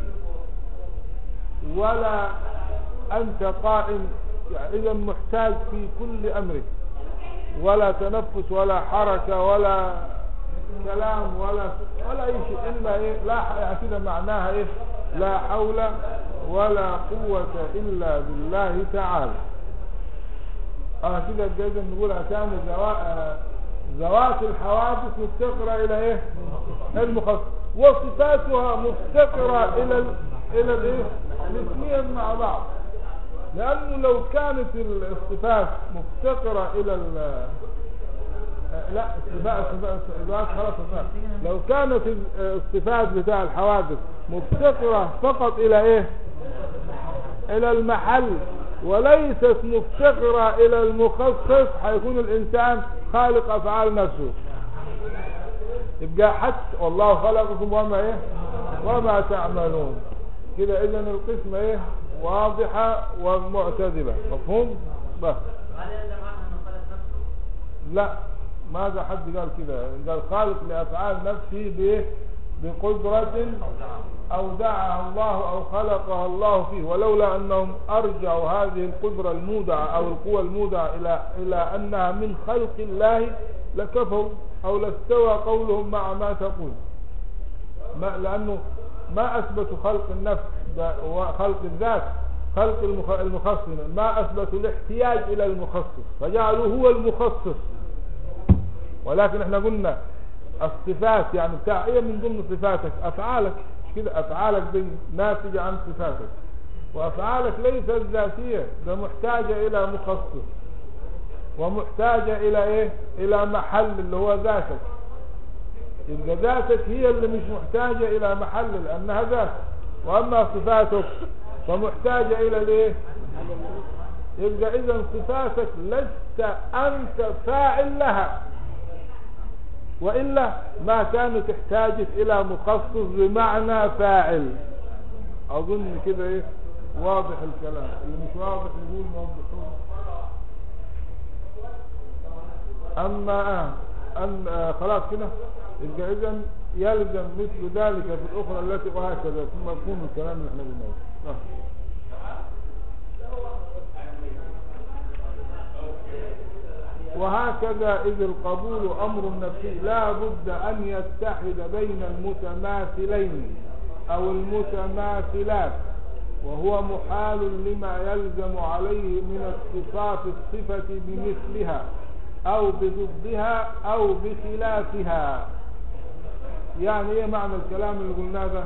ولا أنت قائم يعني إذا محتاج في كل أمرك ولا تنفس ولا حركة ولا كلام ولا ولا أي شيء إلا إيه لا يعني كده معناها إيه لا حول ولا قوة إلا بالله تعالى اه كده جايز نقولها تاني زوا... ذوات الحوادث مفتقرة إلى إيه المخصص وصفاتها مفتقرة إلى ال... إلى الإيه الاثنين مع بعض لأنه لو كانت الصفات مفتقرة إلى ال... لا الصفات الصفات خلاص الصفات لو كانت الصفات بتاع الحوادث مفتقرة فقط إلى إيه إلى المحل وليست مفتقرة إلى المخصص هيكون الإنسان خالق أفعال نفسه يبقى حتى والله خلقكم وما إيه وما تعملون كده إذا القسمة إيه واضحة ومعتدلة مفهوم بس لا ماذا حد قال كده قال خالق لأفعال نفسه بإيه بقدرة أودعها الله أو خلقها الله فيه ولولا أنهم أرجعوا هذه القدرة المودعة أو القوة المودعة إلى, إلى أنها من خلق الله لكفروا أو لاستوى قولهم مع ما تقول ما لأنه ما أثبتوا خلق النفس وخلق الذات خلق المخصص ما أثبتوا الاحتياج إلى المخصص فجعلوا هو المخصص ولكن احنا قلنا الصفات يعني بتاع ايه من ضمن صفاتك افعالك مش كده افعالك دي ناتجة عن صفاتك وافعالك ليست ذاتية ده محتاجة الى مخصص ومحتاجة الى ايه الى محل اللي هو ذاتك يبقى ذاتك هي اللي مش محتاجة الى محل لانها ذات واما صفاتك فمحتاجة الى الايه يبقى اذا صفاتك لست انت فاعل لها وإلا ما كانت احتاجت إلى مخصص بمعنى فاعل أظن كده إيه واضح الكلام اللي مش واضح نقول نوضحوه أما آه أن آه خلاص كده يبقى إذا يلزم مثل ذلك في الأخرى التي وهكذا ثم مفهوم الكلام اللي احنا قلناه آه. وهكذا إذ القبول أمر نفسي لا بد أن يتحد بين المتماثلين أو المتماثلات وهو محال لما يلزم عليه من اتصاف الصفة بمثلها أو بضدها أو بخلافها يعني ايه معنى الكلام اللي قلناه ده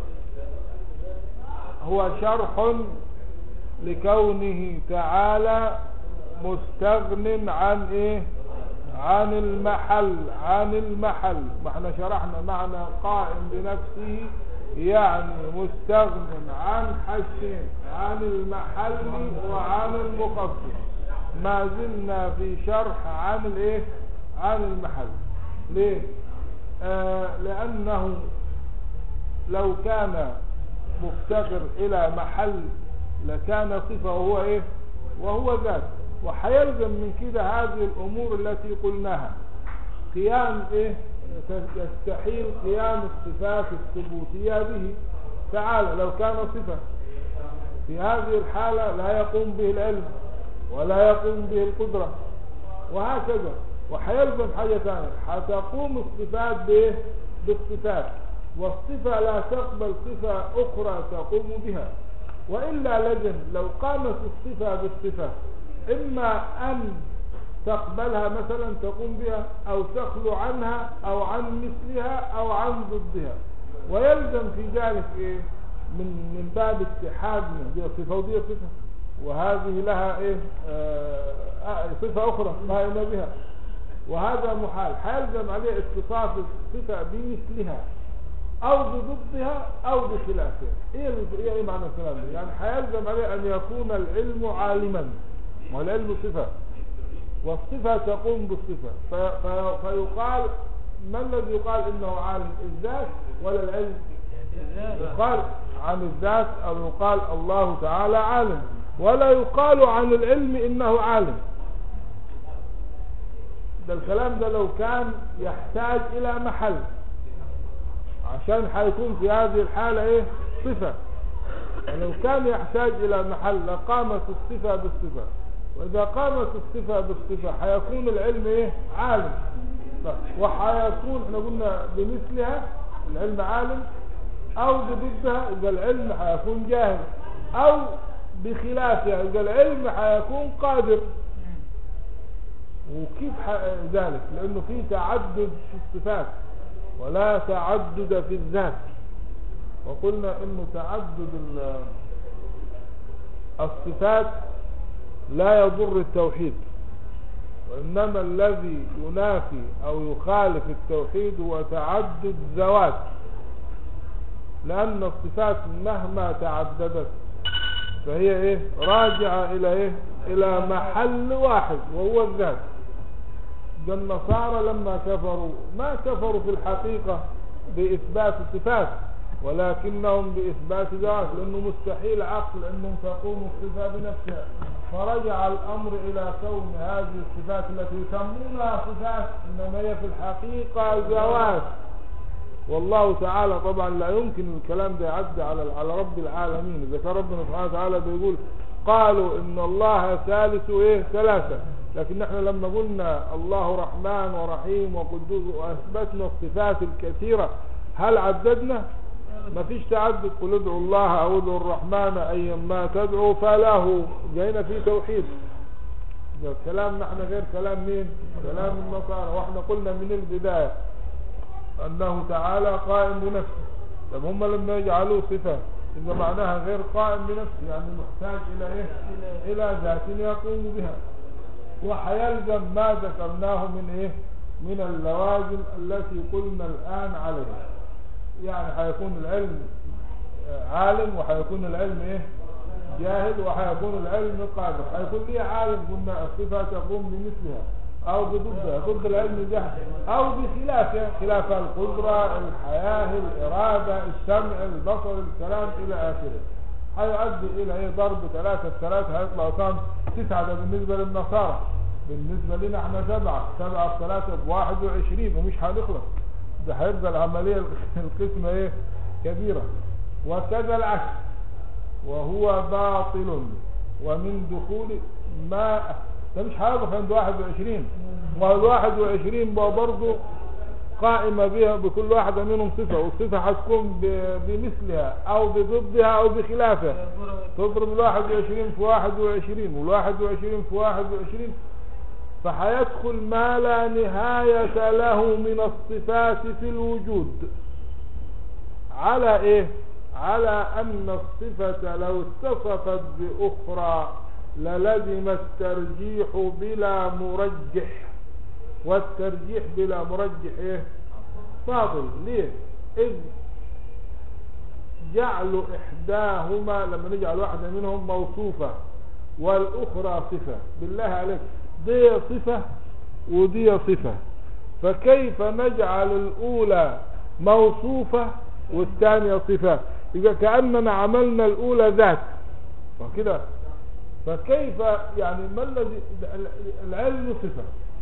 هو شرح لكونه تعالى مستغن عن ايه عن المحل عن المحل ما احنا شرحنا معنى قائم بنفسه يعني مستغن عن حشين عن المحل وعن المخصص ما زلنا في شرح عن الايه عن المحل ليه آه لانه لو كان مفتقر الى محل لكان صفة وهو ايه وهو ذات وحيلزم من كده هذه الامور التي قلناها قيام ايه يستحيل قيام الصفات الثبوتية به تعالى لو كان صفة في هذه الحالة لا يقوم به العلم ولا يقوم به القدرة وهكذا وحيلزم حاجة ثانية حتقوم الصفات بايه بالصفات والصفة لا تقبل صفة أخرى تقوم بها وإلا لزم لو قامت الصفة بالصفة إما أن تقبلها مثلا تقوم بها أو تخلو عنها أو عن مثلها أو عن ضدها ويلزم في ذلك إيه من من باب اتحادنا دي صفة ودي صفة وهذه لها إيه آه صفة أخرى قائمة بها وهذا محال حيلزم عليه اتصاف الصفة بمثلها او بضدها او بخلافها ايه ايه ايه معنى الكلام ده يعني حيلزم عليه ان يكون العلم عالما والعلم صفة والصفة تقوم بالصفة في في فيقال ما الذي يقال انه عالم الذات ولا العلم يقال عن الذات او يقال الله تعالى عالم ولا يقال عن العلم انه عالم ده الكلام ده لو كان يحتاج الى محل عشان حيكون في هذه الحالة ايه صفة ولو كان يحتاج الى محل لقامت الصفة بالصفة واذا قامت الصفة بالصفة حيكون العلم ايه عالم وحيكون احنا قلنا بمثلها العلم عالم او بضدها اذا العلم حيكون جاهل او بخلافها اذا العلم حيكون قادر وكيف ذلك لانه في تعدد في الصفات ولا تعدد في الذات وقلنا انه تعدد الصفات لا يضر التوحيد وانما الذي ينافي او يخالف التوحيد هو تعدد ذوات لان الصفات مهما تعددت فهي ايه راجعة الى ايه الى محل واحد وهو الذات النصارى لما كفروا ما كفروا في الحقيقة بإثبات الصفات ولكنهم بإثبات ذات لأنه مستحيل عقل أنهم تقوم الصفة بنفسها فرجع الأمر إلى كون هذه الصفات التي يسمونها صفات إنما هي في الحقيقة ذوات والله تعالى طبعا لا يمكن الكلام ده يعدي على على رب العالمين إذا كان ربنا سبحانه وتعالى بيقول قالوا إن الله ثالث إيه ثلاثة لكن نحن لما قلنا الله رحمن ورحيم وقدوس وأثبتنا الصفات الكثيرة هل عددنا ما فيش تعدد قل ادعوا الله أو ادعوا الرحمن أيا ما تدعوا فله جينا في توحيد ده كلام نحن غير كلام مين كلام النصارى واحنا قلنا من البداية أنه تعالى قائم بنفسه طب هم لما يجعلوه صفة إذا معناها غير قائم بنفسه يعني محتاج إلى إيه إلى ذات يقوم بها وحيلزم ما ذكرناه من ايه من اللوازم التي قلنا الآن عليها يعني حيكون العلم عالم وحيكون العلم ايه جاهل وحيكون العلم قادر حيكون ليه عالم قلنا الصفة تقوم بمثلها او بضدها ضد العلم جهل او بخلافه خلاف القدرة الحياة الارادة السمع البصر الكلام الى اخره هيؤدي الى ايه ضرب ثلاثة ثلاثة هيطلع كام تسعة ده بالنسبة للنصارى بالنسبة لنا احنا سبعة سبعة ثلاثة بواحد وعشرين ومش هنخلص ده هيبقى العملية القسمة ايه كبيرة وكذا العكس وهو باطل ومن دخول ما ده مش هيقف عند واحد وعشرين والواحد وعشرين بقى برضه قائمة بها بكل واحدة منهم صفة والصفة هتكون ب- بمثلها أو بضدها أو بخلافها تضرب الواحد وعشرين في واحد وعشرين والواحد وعشرين في واحد وعشرين فحيدخل ما لا نهاية له من الصفات في الوجود على ايه على ان الصفة لو اتصفت باخرى للزم الترجيح بلا مرجح والترجيح بلا مرجح ايه باطل ليه اذ جعل احداهما لما نجعل واحدة منهم موصوفة والاخرى صفة بالله عليك دي صفة ودي صفة فكيف نجعل الاولى موصوفة والثانية صفة يبقى كأننا عملنا الاولى ذات وكده فكيف يعني ما الذي العلم صفة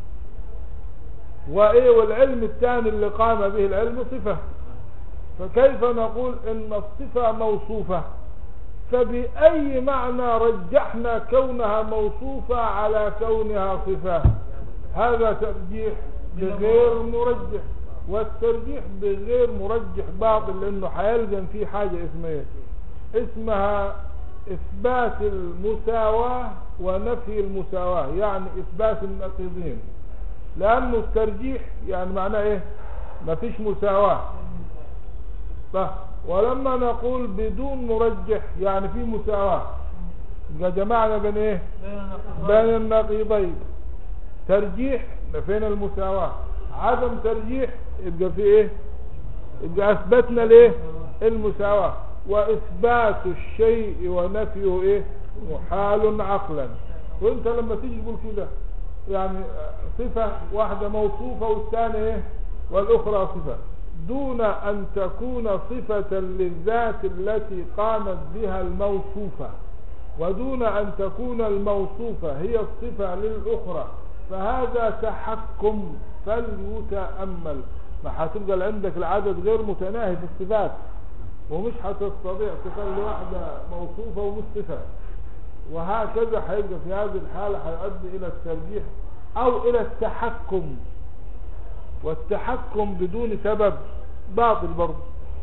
وايه والعلم الثاني اللي قام به العلم صفة فكيف نقول ان الصفة موصوفة فبأي معنى رجحنا كونها موصوفة على كونها صفة هذا ترجيح بغير مرجح والترجيح بغير مرجح باطل لانه حيلزم فيه حاجة اسمها ايه اسمها اثبات المساواة ونفي المساواة يعني اثبات النقيضين لانه الترجيح يعني معناه ايه مفيش مساواة صح ولما نقول بدون مرجح يعني في مساواة يبقى جمعنا بين ايه بين النقيضين ترجيح فين المساواة عدم ترجيح يبقى في ايه يبقى اثبتنا ليه المساواة واثبات الشيء ونفيه ايه محال عقلا وانت لما تيجي تقول كده يعني صفة واحدة موصوفة والثانية ايه والاخرى صفة دون ان تكون صفة للذات التي قامت بها الموصوفة ودون ان تكون الموصوفة هي الصفة للاخرى فهذا تحكم فليتأمل ما هتبقى عندك العدد غير متناهي في الصفات ومش هتستطيع تخلي واحدة موصوفة ومش صفة وهكذا هيبقى في هذه الحالة هيؤدي إلى الترجيح أو إلى التحكم والتحكم بدون سبب باطل برضه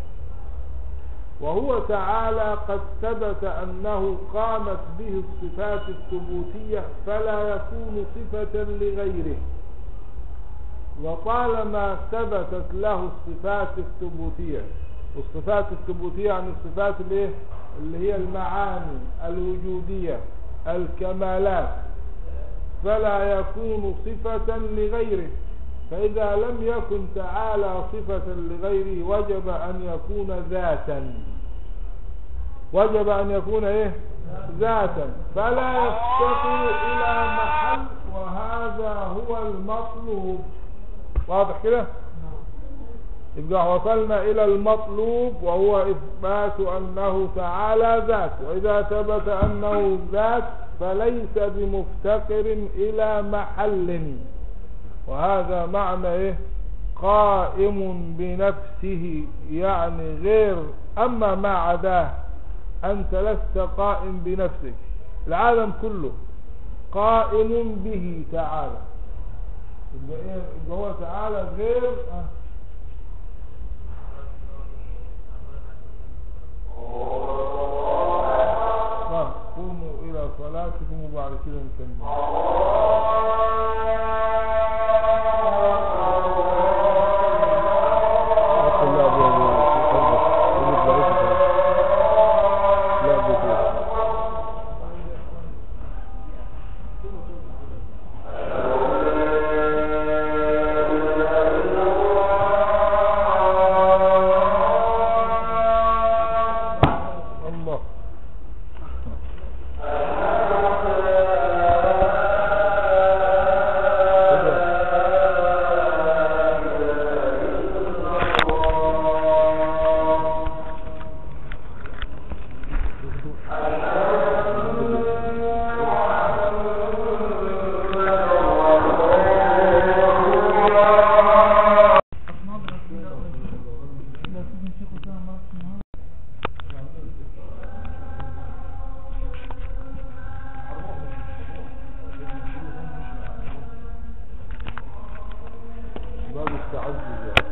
وهو تعالى قد ثبت أنه قامت به الصفات الثبوتية فلا يكون صفة لغيره وطالما ثبتت له الصفات الثبوتية والصفات الثبوتية يعني الصفات اللي, اللي هي المعاني الوجودية الكمالات فلا يكون صفة لغيره فإذا لم يكن تعالى صفة لغيره وجب أن يكون ذاتا وجب أن يكون إيه ذاتا فلا يفتقر إلى محل وهذا هو المطلوب واضح كده يبقى وصلنا إلى المطلوب وهو إثبات أنه تعالى ذات وإذا ثبت أنه ذات فليس بمفتقر إلى محل وهذا معنى إيه قائم بنفسه يعني غير أما ما عداه أنت لست قائم بنفسك العالم كله قائم به تعالى يبقى إيه يبقى هو تعالى غير آه طيب قوموا إلى صلاتكم وبعد كده نكمل الله باب التعزز يعني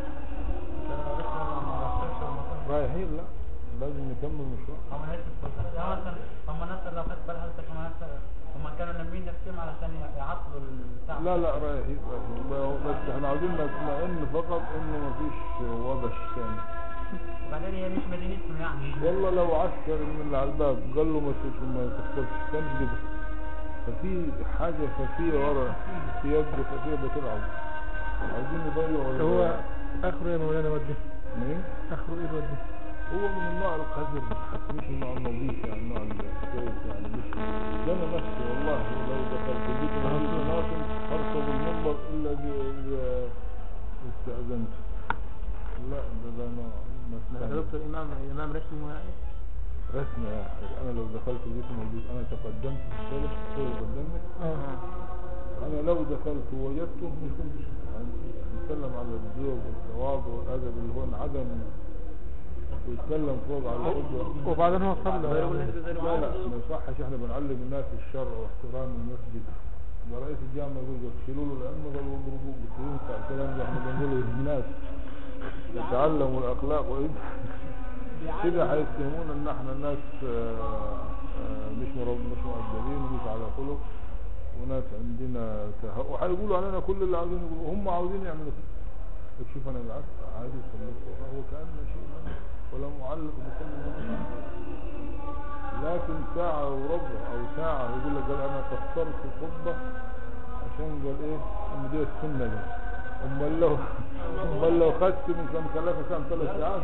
مستحيل لا لازم نكمل مشوار هم الناس الفلسفة هم مثلا هم الناس لو خدت بالها حضرتك هم ناس هم كانوا نامين نفسهم علشان يعطلوا البتاع لا لا رايحين رايحين بس احنا عاوزين نطمئن فقط انه مفيش وبش ثاني وبعدين هي مش مدينتهم يعني والله لو عسكر من اللي على الباب قال له ما تدخل ما تدخلش كانش كده ففي حاجة خفية ورا في يد خفية بتلعب عايزين يضيعوا ال- هو اخره ايه يا مولانا ودي مين؟ اخره ايه الودي هو من النوع القذر مش النوع النظيف يعني النوع الكويس يعني مش ده انا نفسي والله لو دخلت بيت نظيف ناصر هركب المنبر الا ب- ب- استأذنت لا ده ده نوع ده مسألة. دكتور امام امام رسمي يعني رسمي يا حاج انا لو دخلت بيت موجود انا تقدمت في الثالث الثالث قدمت اه انا لو دخلت ووجدته مش كنت يعني نتكلم على الذوق والتواضع والادب اللي هو انعدم ويتكلم فوق على القدوه وبعدين هو صلى لا لا ما يصحش احنا بنعلم الناس الشرع واحترام المسجد ده رئيس الجامعه يقول لك شيلوا له العلم قالوا اضربوه قلت له ينفع الكلام ده احنا بنقوله للناس يتعلموا الاخلاق ويبقى كده هيتهمونا ان احنا ناس آه، آه، مش مرب مش مؤدبين ومش على خلق وناس عندنا ته- وهيقولوا علينا كل اللي عاوزين يقولوا هم عاوزين يعملوا كده طب شوف انا بالعكس عادي صليت هو كان شيء منه ولا معلق بكل منه لكن ساعة وربع أو ساعة يقول لك قال أنا كسرت الخطبة عشان قال إيه إن دي السنة دي أمال لو أمال لو خدت من كم كلفة كام ثلاث ساعات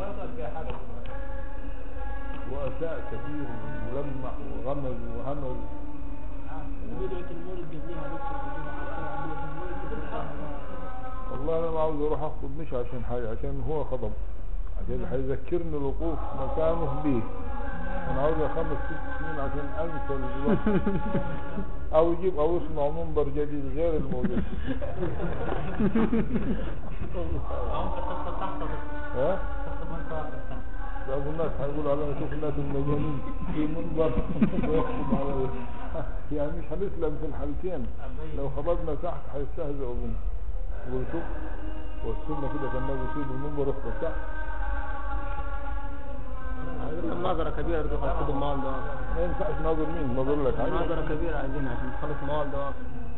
وأساء كثير ولمح وغمز وهمز بدعة المولد قبلها دكتور بدعة المولد قبلها والله أنا ما عاوز أروح أخطب مش عشان حاجة عشان هو خطب عشان هيذكرني الوقوف مكانه بيه أنا عاوز خمس ست سنين عشان أنسى الوقت أو يجيب أو يصنع منبر جديد غير الموجود هم في القصة تحت ها؟ قصة من تحت بعض الناس هيقولوا علينا شوف الناس المجانين في منبر ويحكم على يعني مش هنسلم في الحالتين لو خبطنا تحت هيستهزئوا بنا يقول شوف والسنة كده كان الناس يسيب المنبر يخبط تحت مناظرة كبيرة دكتور خد المال ده ما ينفعش ناظر مين ناظر لك حاجة مناظرة كبيرة عايزين عشان نخلص المال ده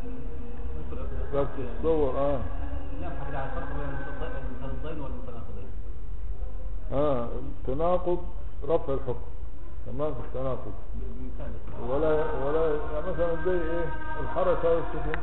بس تصور اه لا حاجة على الفرق بين المتضادين والمتناقضين اه تناقض رفع الحكم تمام التناقض مثال ولا ولا يعني مثلا زي ايه الحركة والسكون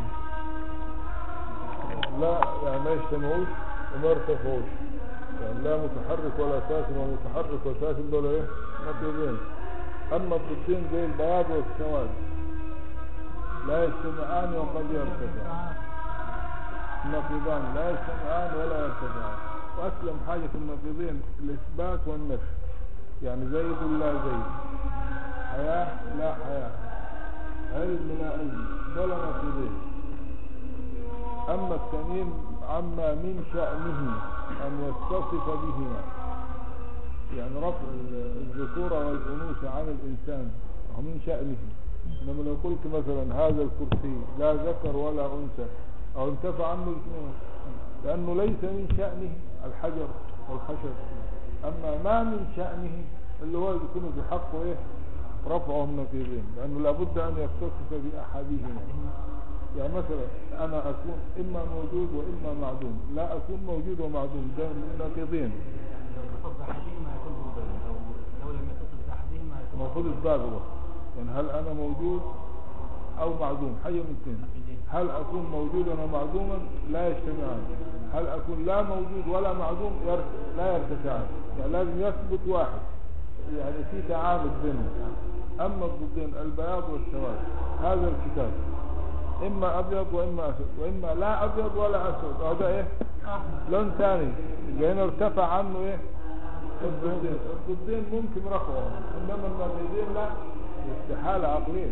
لا يعني ما يجتمعوش وما يرتفعوش يعني لا متحرك ولا ساكن ومتحرك وساكن دول ايه نقيضين اما الضدين زي البياض والسواد لا يجتمعان وقد يرتفعان النقيضان لا يجتمعان ولا يرتفعان واسلم حاجة في النقيضين الاثبات والنفي يعني زيد لا زيد حياة لا حياة علم لا علم دول نقيضين أما التانيين عما من شأنه أن يتصف بهما يعني رفع ال- الذكورة والأنوثة عن الإنسان هو من شأنه إنما لو قلت مثلا هذا الكرسي لا ذكر ولا أنثى أو انتفع عنه الاثنين لأنه ليس من شأنه الحجر والخشب أما ما من شأنه اللي هو يكون في حقه إيه رفعه النقيضين لأنه لابد أن يتصف بأحدهما يعني مثلا أنا أكون إما موجود وإما معدوم لا أكون موجود ومعدوم ده من نقيضين لو اتصف بأحدهما يكون مضر لو لو لم يتصف بأحدهما يكون المفروض الضابطة يعني هل أنا موجود أو معدوم حاجة من اثنين هل أكون موجودا ومعدوما لا يجتمعان هل أكون لا موجود ولا معدوم يرت... لا يرتفعان يعني لازم يثبت واحد يعني في تعامد بينهم أما الضدين البياض والسواد هذا الكتاب إما أبيض وإما أسود وإما لا أبيض ولا أسود هذا إيه لون ثاني لأنه ارتفع عنه إيه الضدين الضدين ممكن رفعهم إنما النقيضين لا استحالة عقلية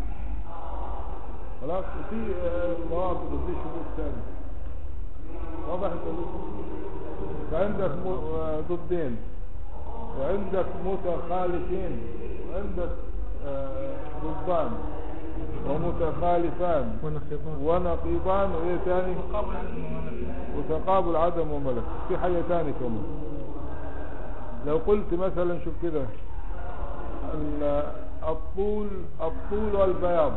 خلاص وفي آه، مواقف وفي شروط ثانية واضح التوضيح؟ فعندك م- آه، ضدين وعندك متخالفين وعندك آه، ضدان ومتخالفان ونقيضان ونقيضان وايه تاني وتقابل عدم وملك في حاجة تاني كمان لو قلت مثلا شوف كده ال- الطول الطول والبياض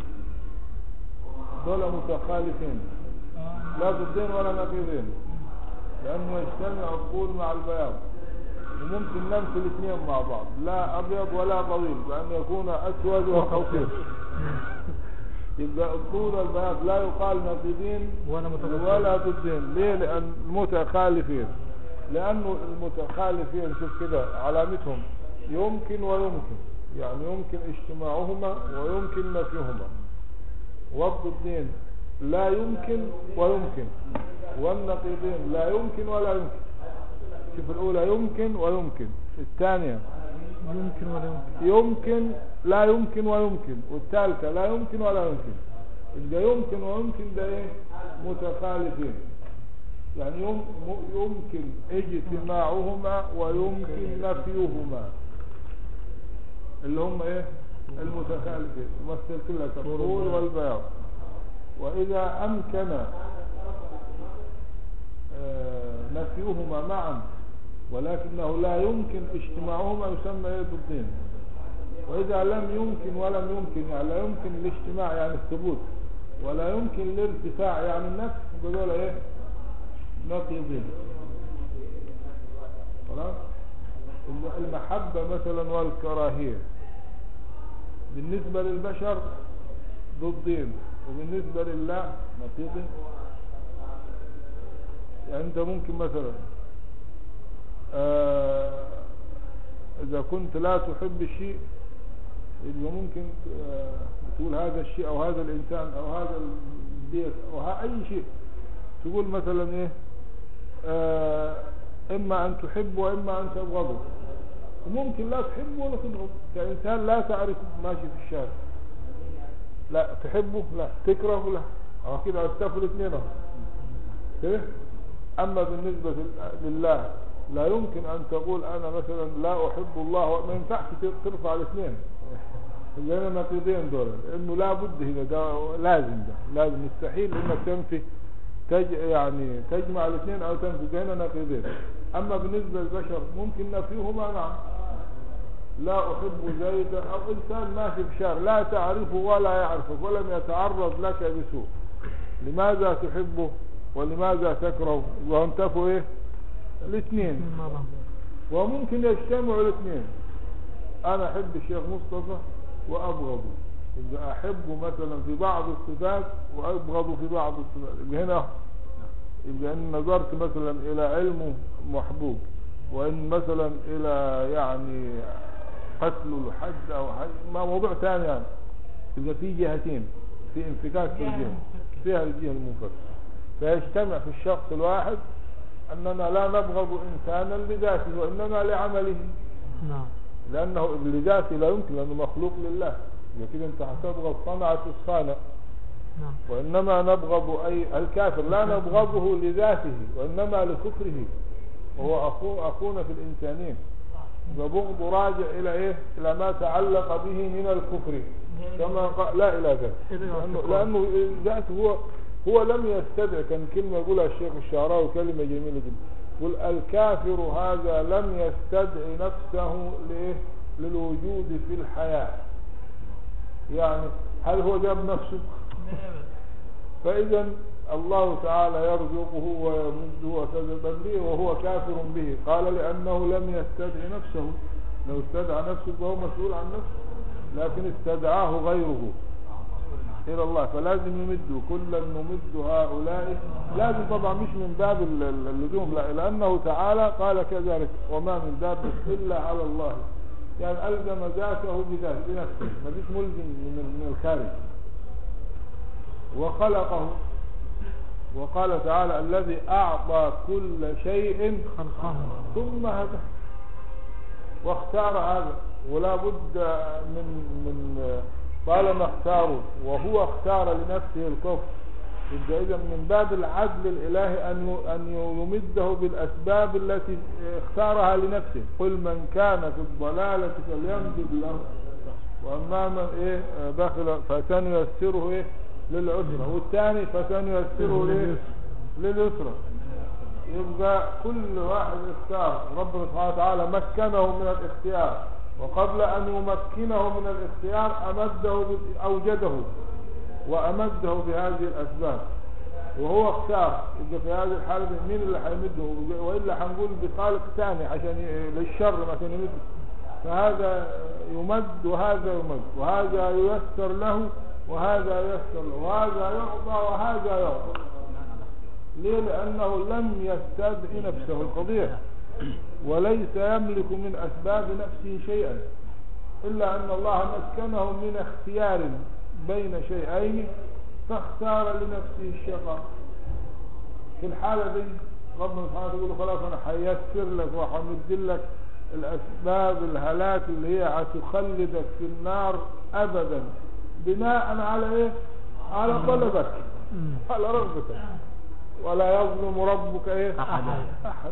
دول متخالفين لا ضدين ولا نقيضين لأنه يجتمع الطول مع البياض وممكن نمثل الاثنين مع بعض لا أبيض ولا طويل بأن يكون أسود وقصير يبقى الطول والبياض لا يقال نقيضين ولا متضادين. ولا ضدين ليه لأن متخالفين لأنه المتخالفين شوف كده علامتهم يمكن ويمكن يعني يمكن اجتماعهما ويمكن نفيهما والضدين لا يمكن ويمكن والنقيضين لا يمكن ولا يمكن شوف الأولى يمكن ويمكن الثانية يمكن ولا يمكن يمكن لا يمكن ويمكن والثالثة لا يمكن ولا يمكن يبقى يمكن ويمكن ده ايه متخالفين يعني يم م- يمكن اجتماعهما ويمكن نفيهما اللي هم ايه المتخالفين مثلت لك الطول والبياض واذا امكن آه، نفيهما معا ولكنه لا يمكن اجتماعهما يسمى ايه ضدين واذا لم يمكن ولم يمكن يعني لا يمكن الاجتماع يعني الثبوت ولا يمكن الارتفاع يعني النفس يبقى دول ايه نقيضين خلاص المحبة مثلا والكراهية بالنسبة للبشر ضدين وبالنسبة لله نقيضين يعني انت ممكن مثلا آه اذا كنت لا تحب الشيء يبقى ممكن آه تقول هذا الشيء او هذا الانسان او هذا البيت او ها اي شيء تقول مثلا ايه آه اما ان تحب واما ان تبغضه وممكن لا تحبه ولا تبغضه كإنسان لا تعرف ماشي في الشارع لا تحبه لا تكرهه لا اه كده استفوا الاثنين اهو كده اما بالنسبة لله لا يمكن ان تقول انا مثلا لا احب الله ما ينفعش ترفع الاثنين لان نقيضين دول لانه لا بد هنا ده لازم ده لازم مستحيل انك تنفي تج يعني تجمع الاثنين او تنفي ده هنا نقيضين اما بالنسبة للبشر ممكن نفيهما نعم لا احب زيدا او انسان ماشي في شارع لا تعرفه ولا يعرفك ولم يتعرض لك بسوء لماذا تحبه ولماذا تكره وانتفوا ايه الاثنين وممكن يجتمعوا الاثنين انا احب الشيخ مصطفى وابغضه يبقى احبه مثلا في بعض الصفات وابغضه في بعض الصفات يبقى هنا يبقى ان نظرت مثلا الى علمه محبوب وان مثلا الى يعني قتله لحد او حد ما موضوع ثاني يعني يبقى في جهتين في انفكاك في الجهه فيها الجهه المنفكه فيجتمع في الشخص الواحد أننا لا نبغض إنسانا لذاته وإنما لعمله نعم لأنه لذاته لا يمكن لأنه مخلوق لله إذا كده أنت هتبغض صنعة الصانع نعم وإنما نبغض أي الكافر لا نبغضه لذاته وإنما لكفره وهو أخو أخونا في الإنسانين وبغض راجع إلى إيه إلى ما تعلق به من الكفر كما قال لا إلى ذلك لأنه, لأنه ذاته هو هو لم يستدع كان كلمة يقولها الشيخ الشعراوي كلمة جميلة جدا يقول الكافر هذا لم يستدع نفسه لإيه للوجود في الحياة يعني هل هو جاب نفسه فإذا الله تعالى يرزقه ويمده وسجد به وهو كافر به قال لأنه لم يستدع نفسه لو استدعى نفسه فهو مسؤول عن نفسه لكن استدعاه غيره إلى الله فلازم يمدوا كلا نمد هؤلاء لازم طبعا مش من باب ال- ال- اللزوم لا لأنه تعالى قال كذلك وما من دابة إلا على الله يعني ألزم ذاته بذاته بنفسه ما فيش ملزم من من الخارج وخلقه وقال تعالى الذي أعطى كل شيء خلقه ثم هدى واختار هذا ولا بد من من طالما اختاره وهو اختار لنفسه الكفر يبقى اذا من باب العدل الالهي ان ي- ان يمده بالاسباب التي اختارها لنفسه قل من كان في الضلاله فليمدد له واما من ايه دخل فسنيسره ايه للعسرى والثاني فسنيسره ايه لليسرى يبقى كل واحد اختار ربنا سبحانه وتعالى مكنه من الاختيار وقبل أن يمكنه من الاختيار أمده بال- أوجده وأمده بهذه الأسباب وهو اختار يبقى في هذه الحالة دي مين اللي هيمده وإلا هنقول بخالق ثاني عشان ي- للشر مثلا يمده فهذا يمد وهذا يمد وهذا ييسر له وهذا ييسر له وهذا يعطى وهذا يعطى ليه لأنه لم يستدعي نفسه القضية وليس يملك من أسباب نفسه شيئا إلا أن الله مكنه من اختيار بين شيئين فاختار لنفسه الشقاء في الحالة دي ربنا سبحانه وتعالى يقول له خلاص أنا هيسر لك وهمد لك الأسباب الهلاك اللي هي هتخلدك في النار أبدا بناء على إيه؟ على طلبك مم. على رغبتك ولا يظلم ربك ايه أحدا. احد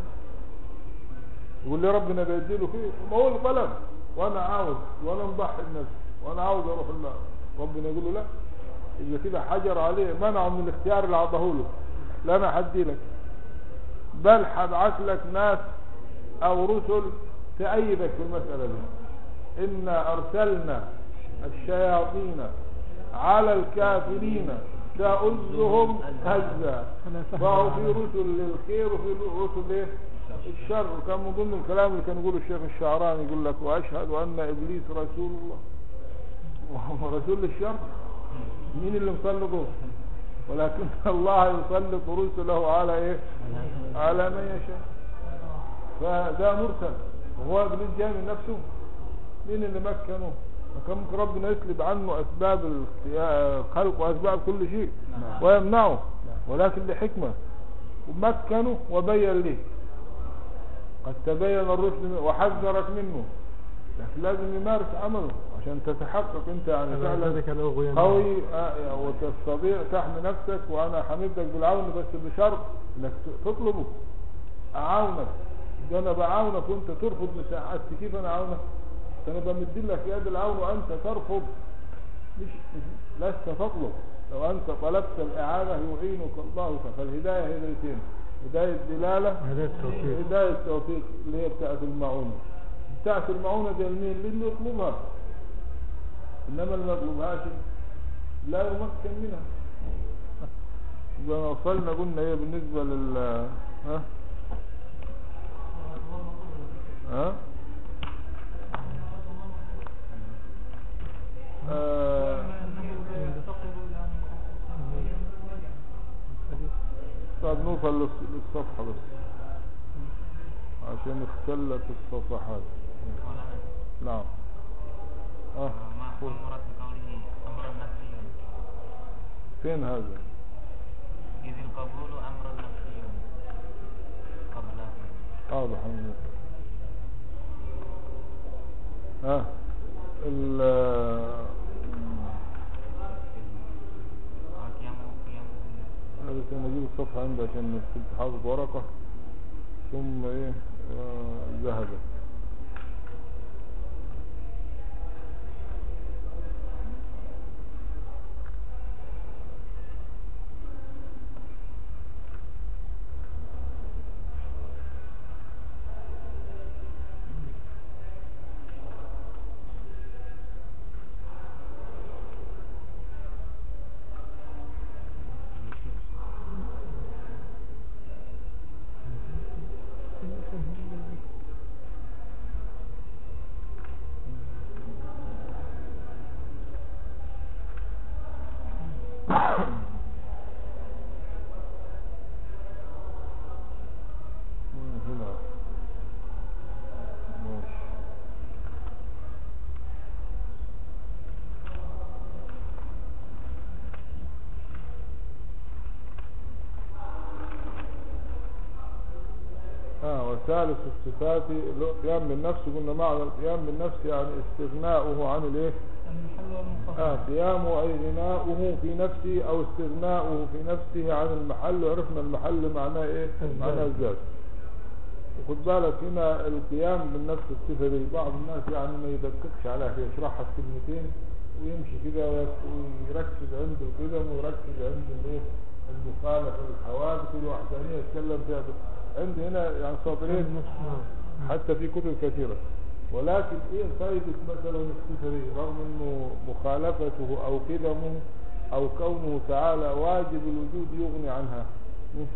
يقول لي ربنا بيديله فيه ما هو الطلب وانا عاوز وانا مضحي بنفسي وانا عاوز اروح النار ربنا يقول له لا اذا كده حجر عليه منعه من الاختيار اللي اعطاه له لا انا هدي لك بل هبعث لك ناس او رسل تأيدك في المسألة دي إنا أرسلنا الشياطين على الكافرين تأزهم هزا فهو في رسل للخير وفي رسل ايه الشر وكان من ضمن الكلام اللي كان يقوله الشيخ الشعراني يقول لك واشهد ان ابليس رسول الله وهو رسول للشر مين اللي مسلطه ولكن الله يسلط رسله على ايه على من يشاء فده مرسل وهو ابليس جاي من نفسه مين اللي مكنه فكان ممكن ربنا يسلب عنه اسباب الاختيار- الخلق واسباب كل شيء ويمنعه ولكن لحكمة ومكنه وبين له قد تبين الرشد منه وحذرك منه لكن لازم يمارس عمله عشان تتحقق انت يعني فعلا ذلك الأغوياء قوي آه، وتستطيع تحمي نفسك وانا حمدك بالعون بس بشرط انك ت- تطلبه اعاونك ده انا بعاونك وانت ترفض مساعدتي كيف انا اعاونك ده انا بمد لك يد العون وانت ترفض مش مش- لست تطلب لو انت طلبت الاعانه يعينك الله فالهدايه هدايتين هدايه دلاله هذا التوفيق هدايه التوفيق اللي هي بتاعت المعونه بتاعت المعونه دي لمين للي يطلبها انما اللي ما يطلبهاش لا يمكن منها اذا وصلنا قلنا ايه بالنسبه لل ها ها آه، طب نوصل للص- للصفحة بس عشان اختلت الصفحات نعم اه ما هو المراد بقوله أمرا نفسيا فين هذا إذ القبول أمر نفسي قبله واضح عندك. ها ال قيام قيام هذا سنجيب الصفحة عندي عشان كنت حاطط ورقة ثم ايه آه، ذهبت مم، هنا ماشي اه وثالث الصفات اللي هو القيام بالنفس قلنا معنى القيام بالنفس يعني استغناؤه عن الايه المحل والمنفصل آه قيامه أي غناؤه في نفسه أو استغناؤه في نفسه عن المحل وعرفنا المحل معناه إيه؟ الذات. معناه الذات وخد بالك هنا القيام بالنفس الصفة دي بعض الناس يعني ما يدققش عليها يشرحها في كلمتين ويمشي كده ويك- ويركز عند القدم ويركز عند الايه؟ المخالفة الحوادث كل واحد ثانية يتكلم فيها بس عندي هنا يعني سطرين نعم حتى في كتب كثيرة ولكن ايه فايدة مثلا الصفة دي رغم انه مخالفته او قدمه او كونه تعالى واجب الوجود يغني عنها مم.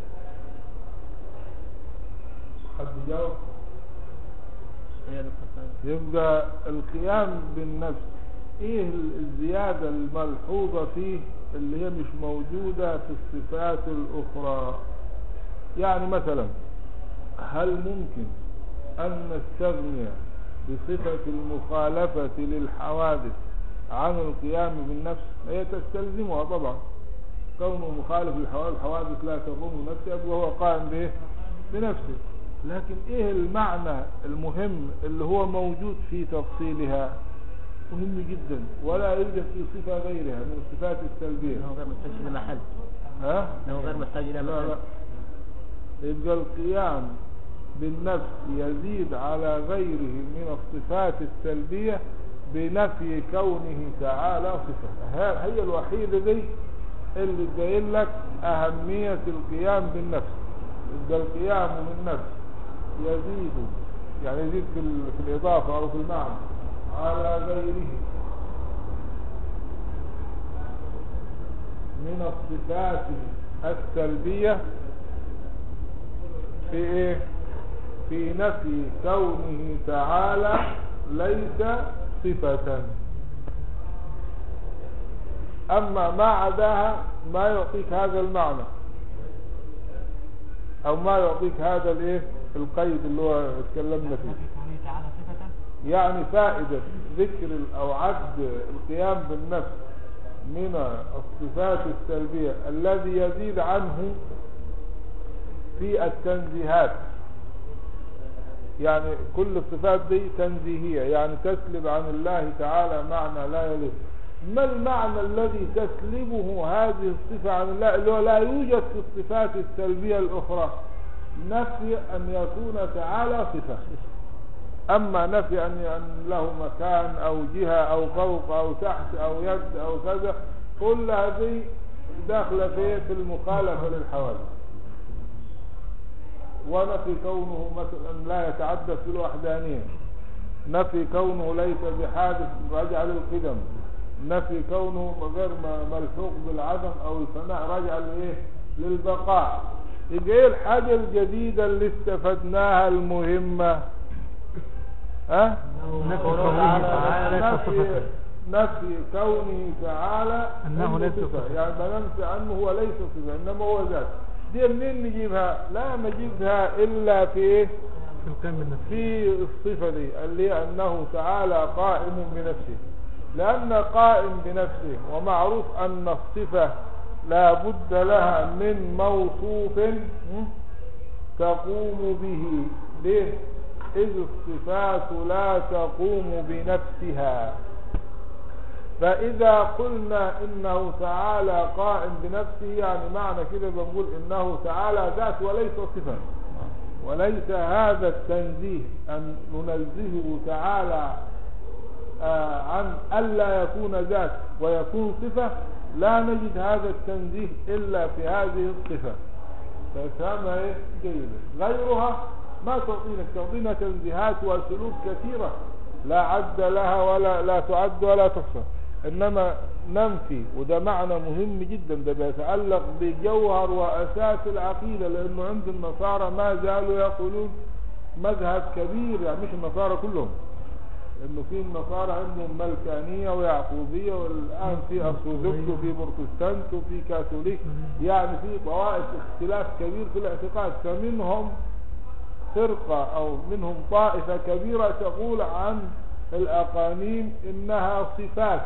حد جاوب يا دكتور يبقى القيام بالنفس ايه الزيادة الملحوظة فيه اللي هي مش موجودة في الصفات الاخرى يعني مثلا هل ممكن ان نستغني بصفة المخالفة للحوادث عن القيام بالنفس هي تستلزمها طبعا كونه مخالف للحوادث الحوادث لا تقوم بنفسه وهو قائم به بنفسه لكن ايه المعنى المهم اللي هو موجود في تفصيلها مهم جدا ولا يوجد في صفة غيرها من الصفات السلبية انه غير محتاج الى محل ها؟ انه غير محتاج الى لا محل لا يبقى القيام بالنفس يزيد على غيره من الصفات السلبية بنفي كونه تعالى صفة ها- هي الوحيدة دي اللي تبين لك أهمية القيام بالنفس يبقى القيام بالنفس يزيد يعني يزيد في, ال- في الإضافة أو في المعنى على غيره من الصفات السلبية في ايه في نفي كونه تعالى ليس صفة اما ما عداها ما يعطيك هذا المعنى او ما يعطيك هذا الايه القيد اللي هو اتكلمنا فيه كونه تعالى صفة يعني فائدة ذكر ال- أو عد القيام بالنفس من الصفات السلبية الذي يزيد عنه في التنزيهات يعني كل الصفات دي تنزيهية يعني تسلب عن الله تعالى معنى لا يليق ما المعنى الذي تسلبه هذه الصفة عن الله اللي هو لا يوجد في الصفات السلبية الأخرى نفي أن يكون تعالى صفة أما نفي أن أن له مكان أو جهة أو فوق أو تحت أو يد أو كذا كل هذه داخلة في في المخالفة للحوادث ونفي كونه مثلا لا يتعدى في الوحدانية نفي كونه ليس بحادث رجع للقدم نفي كونه غير م- ملحوق بالعدم أو الفناء رجع لإيه للبقاء يبقى ايه الحاجة الجديدة اللي استفدناها المهمة ها نفي كونه تعالى ليس نفي صفة نفي كونه تعالى أنه منه ليس صفة صفة. يعني بننفي عنه هو ليس صفة إنما هو ذات دي منين نجيبها لا نجيبها إلا في إيه في القيام بالنفس في الصفة دي اللي هي أنه تعالى قائم بنفسه لأن قائم بنفسه ومعروف أن الصفة لا بد لها من موصوف م? تقوم به ليه إذ الصفات لا تقوم بنفسها فإذا قلنا إنه تعالى قائم بنفسه يعني معنى كده بنقول إنه تعالى ذات وليس صفة وليس هذا التنزيه أن ننزهه تعالى آه، عن ألا يكون ذات ويكون صفة لا نجد هذا التنزيه إلا في هذه الصفة فافهمها إيه جيدا غيرها ما تعطينا تعطينا تنزيهات وسلوك كثيرة لا عد لها ولا لا تعد ولا تحصى إنما ننفي وده معنى مهم جدا ده بيتعلق بجوهر وأساس العقيدة لأنه عند النصارى ما زالوا يقولون مذهب كبير يعني مش النصارى كلهم انه في النصارى عندهم ملكانية ويعقوبية والان في ارثوذكس وفي بروتستانت وفي كاثوليك يعني في طوائف اختلاف كبير في الاعتقاد فمنهم فرقة او منهم طائفة كبيرة تقول عن الاقانيم انها صفات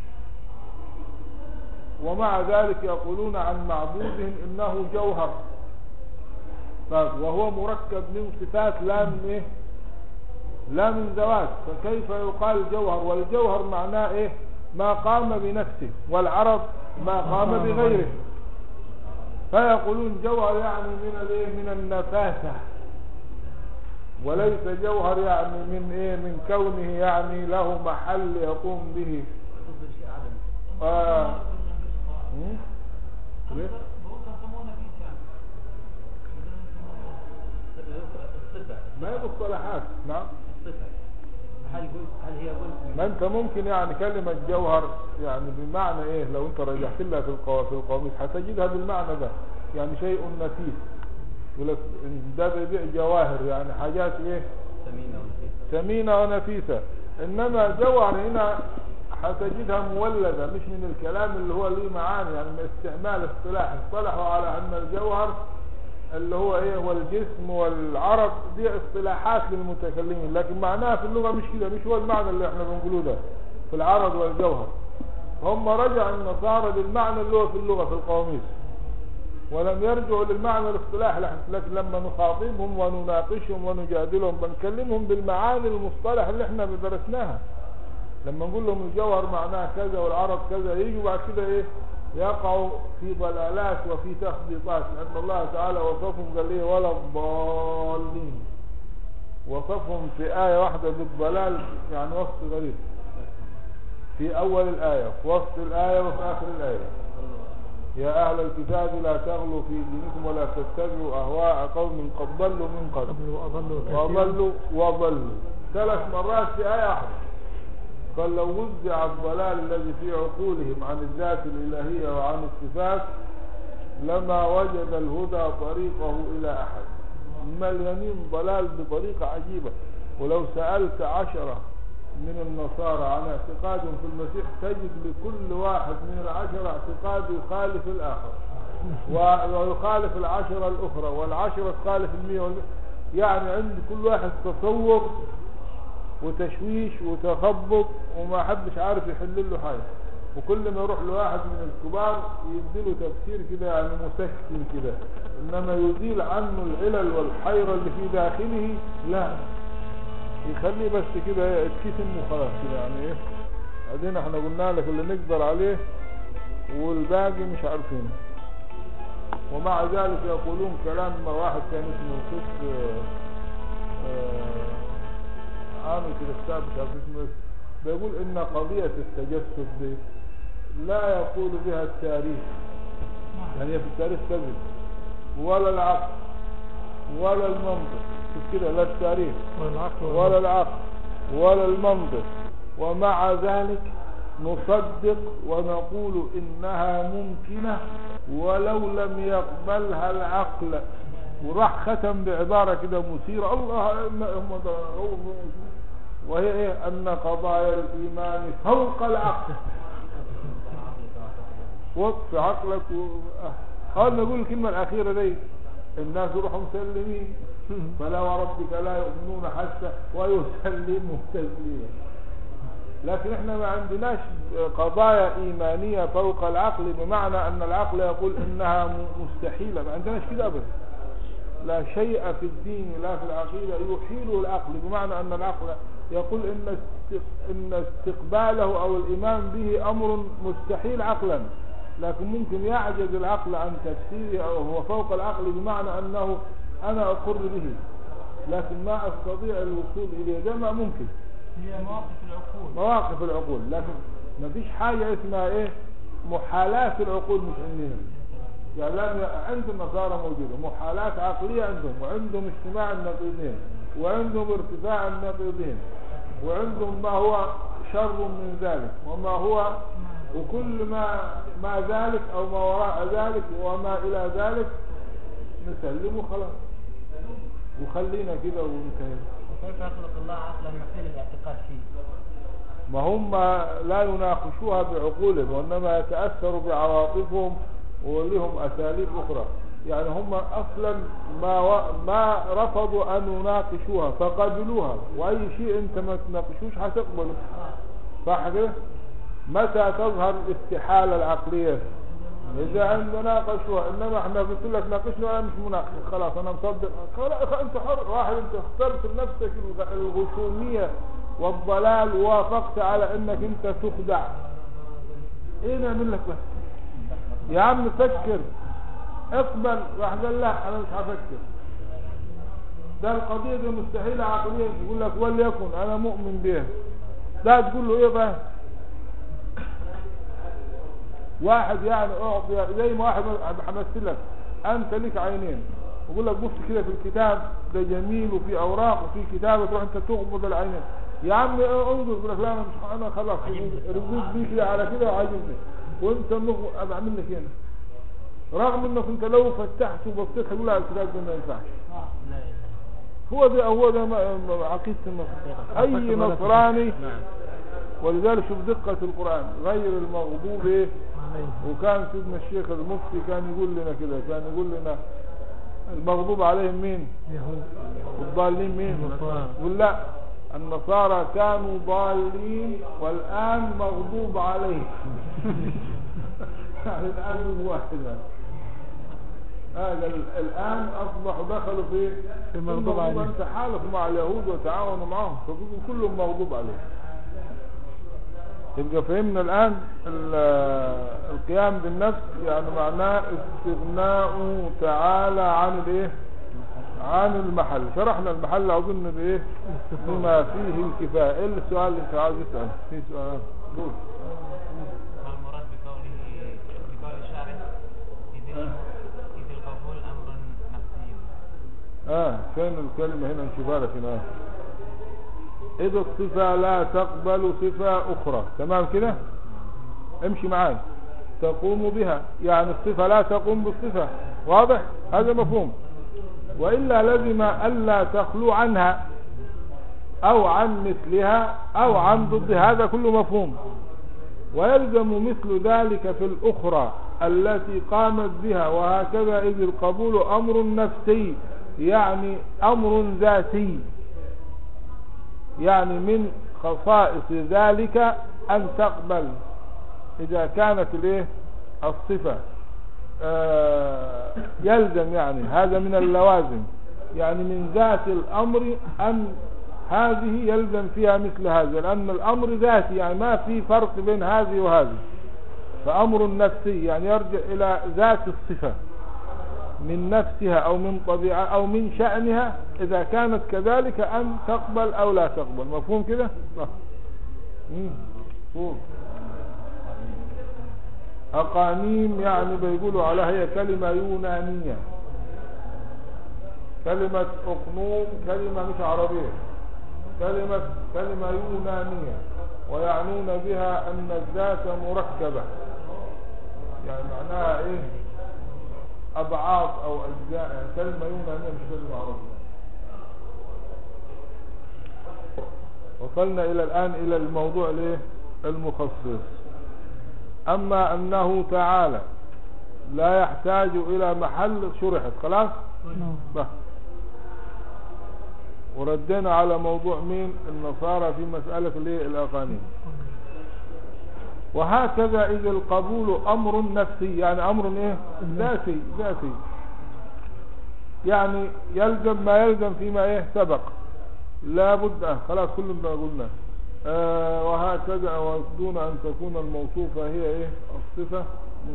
ومع ذلك يقولون عن معبودهم انه جوهر طيب وهو مركب من صفات لا من ايه لا من ذوات فكيف يقال جوهر والجوهر معناه ايه ما قام بنفسه والعرب ما قام بغيره فيقولون جوهر يعني من الايه من النفاسة وليس جوهر يعني من ايه من كونه يعني له محل يقوم به آه. هم؟ ليه؟ ما هي مصطلحات نعم الصفة هل جزء هل هي جزء ما انت ممكن يعني كلمة جوهر يعني بمعنى ايه لو انت رجعت لها في القوا- في القاموس هتجدها بالمعنى ده يعني شيء نفيس يقول لك ده بيبيع جواهر يعني حاجات ايه ثمينة ونفيسة ثمينة ونفيسة انما جوهر هنا هتجدها مولدة مش من الكلام اللي هو ليه معاني يعني من استعمال اصطلاح اصطلحوا على ان الجوهر اللي هو ايه هو الجسم والعرب دي اصطلاحات للمتكلمين لكن معناها في اللغة مش كده مش هو المعنى اللي احنا بنقوله ده في العرض والجوهر هم رجع النصارى للمعنى اللي هو في اللغة في القواميس ولم يرجعوا للمعنى الاصطلاحي لح- لكن لما نخاطبهم ونناقشهم ونجادلهم بنكلمهم بالمعاني المصطلح اللي احنا درسناها لما نقول لهم الجوهر معناه كذا والعرب كذا يجوا بعد كده ايه يقعوا في ضلالات وفي تخبيطات لان الله تعالى وصفهم قال ايه ولا الضالين وصفهم في آية واحدة بالضلال يعني وصف غريب في أول الآية في وسط الآية وفي آخر الآية يا أهل الكتاب لا تغلوا في دينكم ولا تتبعوا أهواء قوم قد ضلوا من قبل قبل وأضلوا كثيرا وضلوا وضلوا ثلاث مرات في آية واحدة قال لو وزع الضلال الذي في عقولهم عن الذات الإلهية وعن الصفات لما وجد الهدى طريقه إلى أحد مليانين ضلال بطريقة عجيبة ولو سألت عشرة من النصارى عن اعتقادهم في المسيح تجد لكل واحد من العشرة اعتقاد يخالف الآخر و- ويخالف العشرة الأخرى والعشرة تخالف المية والمية يعني عند كل واحد تصور وتشويش وتخبط وما حدش عارف يحل له حاجة وكل ما يروح لواحد من الكبار يديله تفسير كده يعني مسكن كده انما يزيل عنه العلل والحيرة اللي في داخله لا يخليه بس كده يتكسم وخلاص كده يعني ايه بعدين احنا قلنا لك اللي نقدر عليه والباقي مش عارفينه ومع ذلك يقولون كلام ما واحد كان اسمه القس عامل كده كتاب مش عارف اسمه ايه بيقول ان قضية التجسد دي لا يقول بها التاريخ يعني هي في التاريخ كذب ولا العقل ولا المنطق شوف كده لا التاريخ والعقل ولا العقل ولا المنطق ومع ذلك نصدق ونقول إنها ممكنة ولو لم يقبلها العقل وراح ختم بعبارة كده مثيرة الله هم وهي إيه أن قضايا الإيمان فوق العقل وقف عقلك و... قال نقول الكلمة الأخيرة دي الناس يروحوا مسلمين فلا وربك لا يؤمنون حتى ويسلموا تسليما لكن احنا ما عندناش قضايا ايمانية فوق العقل بمعنى ان العقل يقول انها م- مستحيلة ما عندناش كده ابدا لا شيء في الدين لا في العقيدة يحيله العقل بمعنى ان العقل يقول ان است- ان استقباله او الايمان به امر مستحيل عقلا لكن ممكن يعجز العقل عن تفسيره او هو فوق العقل بمعنى انه انا اقر به لكن ما استطيع الوصول اليه ده ما ممكن هي مواقف العقول مواقف العقول لكن ما فيش حاجة اسمها ايه محالات العقول مش عندنا يعني لم عند النصارى موجودة محالات عقلية عندهم وعندهم اجتماع النقيضين وعندهم ارتفاع النقيضين وعندهم ما هو شر من ذلك وما هو وكل ما ما ذلك او ما وراء ذلك وما الى ذلك نسلمه خلاص وخلينا كده وانتهينا وكيف يخلق الله عقلا يحيل الاعتقاد فيه ما هم لا يناقشوها بعقولهم وانما يتاثروا بعواطفهم ولهم اساليب اخرى يعني هم اصلا ما و... ما رفضوا ان يناقشوها فقبلوها واي شيء انت ما تناقشوش هتقبله صح كده متى تظهر الاستحاله العقليه اذا عندنا ناقشوها انما احنا قلت لك ناقشنا انا مش مناقش خلاص انا مصدق خلاص انت حر واحد انت اخترت لنفسك الغ- الغشوميه والضلال ووافقت على انك انت تخدع ايه نعمل لك بس يا عم فكر اقبل راح قال لا انا مش هفكر ده القضيه دي مستحيله عقليا يقول لك وليكن انا مؤمن بها ده تقول له ايه بقى واحد يعني اعطي زي ما واحد همثل لك انت لك عينين بقول لك بص كده في الكتاب ده جميل وفي اوراق وفي كتابه تروح انت تغمض العينين يا عم انظر يقول لك لا انا مش انا خلاص رضيت بيك على كده وعاجبني وانت مغ- ابقى اعمل لك هنا رغم انك انت لو فتحت وبصيت هتقول لا الكتاب ده ما ينفعش لا إله هو ده هو ده ما- ما- عقيده النصارى اي نصراني نعم ولذلك شوف دقه القران غير المغضوب ايه عليه وكان سيدنا الشيخ المفتي كان يقول لنا كده كان يقول لنا المغضوب عليهم مين يهود والضالين مين النصارى. يقول لا النصارى كانوا ضالين والآن مغضوب عليهم يعني الآن هم واحد يعني. هذا ال- الآن أصبحوا دخلوا في في المغضوب عليهم. أن تحالفوا مع اليهود وتعاونوا معهم فبقوا كلهم مغضوب عليهم يبقى فهمنا الآن ال- القيام بالنفس يعني معناه استغناء تعالى عن الايه عن المحل شرحنا المحل اظن بايه بما فيه الكفايه ايه السؤال اللي انت عايز تسال في سؤال قول ما المراد بقوله بقول الشارع إذ ال- إذ القبول أمر نفسي اه فين الكلمه هنا نشوفها لك هنا اذا الصفه لا تقبل صفه اخرى تمام كده امشي معاي تقوم بها يعني الصفه لا تقوم بالصفه واضح هذا مفهوم والا لزم الا تخلو عنها او عن مثلها او عن ضدها هذا كله مفهوم ويلزم مثل ذلك في الأخرى التي قامت بها وهكذا إذ القبول أمر نفسي يعني أمر ذاتي يعني من خصائص ذلك أن تقبل إذا كانت الايه الصفة آه، يلزم يعني هذا من اللوازم يعني من ذات الأمر أن هذه يلزم فيها مثل هذا لأن الأمر ذاتي يعني ما في فرق بين هذه وهذه فأمر نفسي يعني يرجع إلى ذات الصفة من نفسها أو من طبيعة أو من شأنها إذا كانت كذلك أن تقبل أو لا تقبل مفهوم كده؟ صح. مم. مفهوم أقانيم يعني بيقولوا عليها هي كلمة يونانية كلمة أقنوم كلمة مش عربية كلمة كلمة يونانية ويعنون بها أن الذات مركبة يعني معناها إيه أبعاض أو أجزاء يعني كلمة يونانية مش كلمة عربية وصلنا إلى الآن إلى الموضوع الإيه المخصص أما أنه تعالى لا يحتاج إلى محل شرحت خلاص نعم. بس وردينا على موضوع مين النصارى في مسألة الايه الأقانيم وهكذا إذا القبول أمر نفسي يعني أمر إيه ذاتي ذاتي يعني يلزم ما يلزم فيما إيه سبق لا بد آه، خلاص كل ما قلنا آه وهكذا ودون أن تكون الموصوفة هي إيه الصفة مم.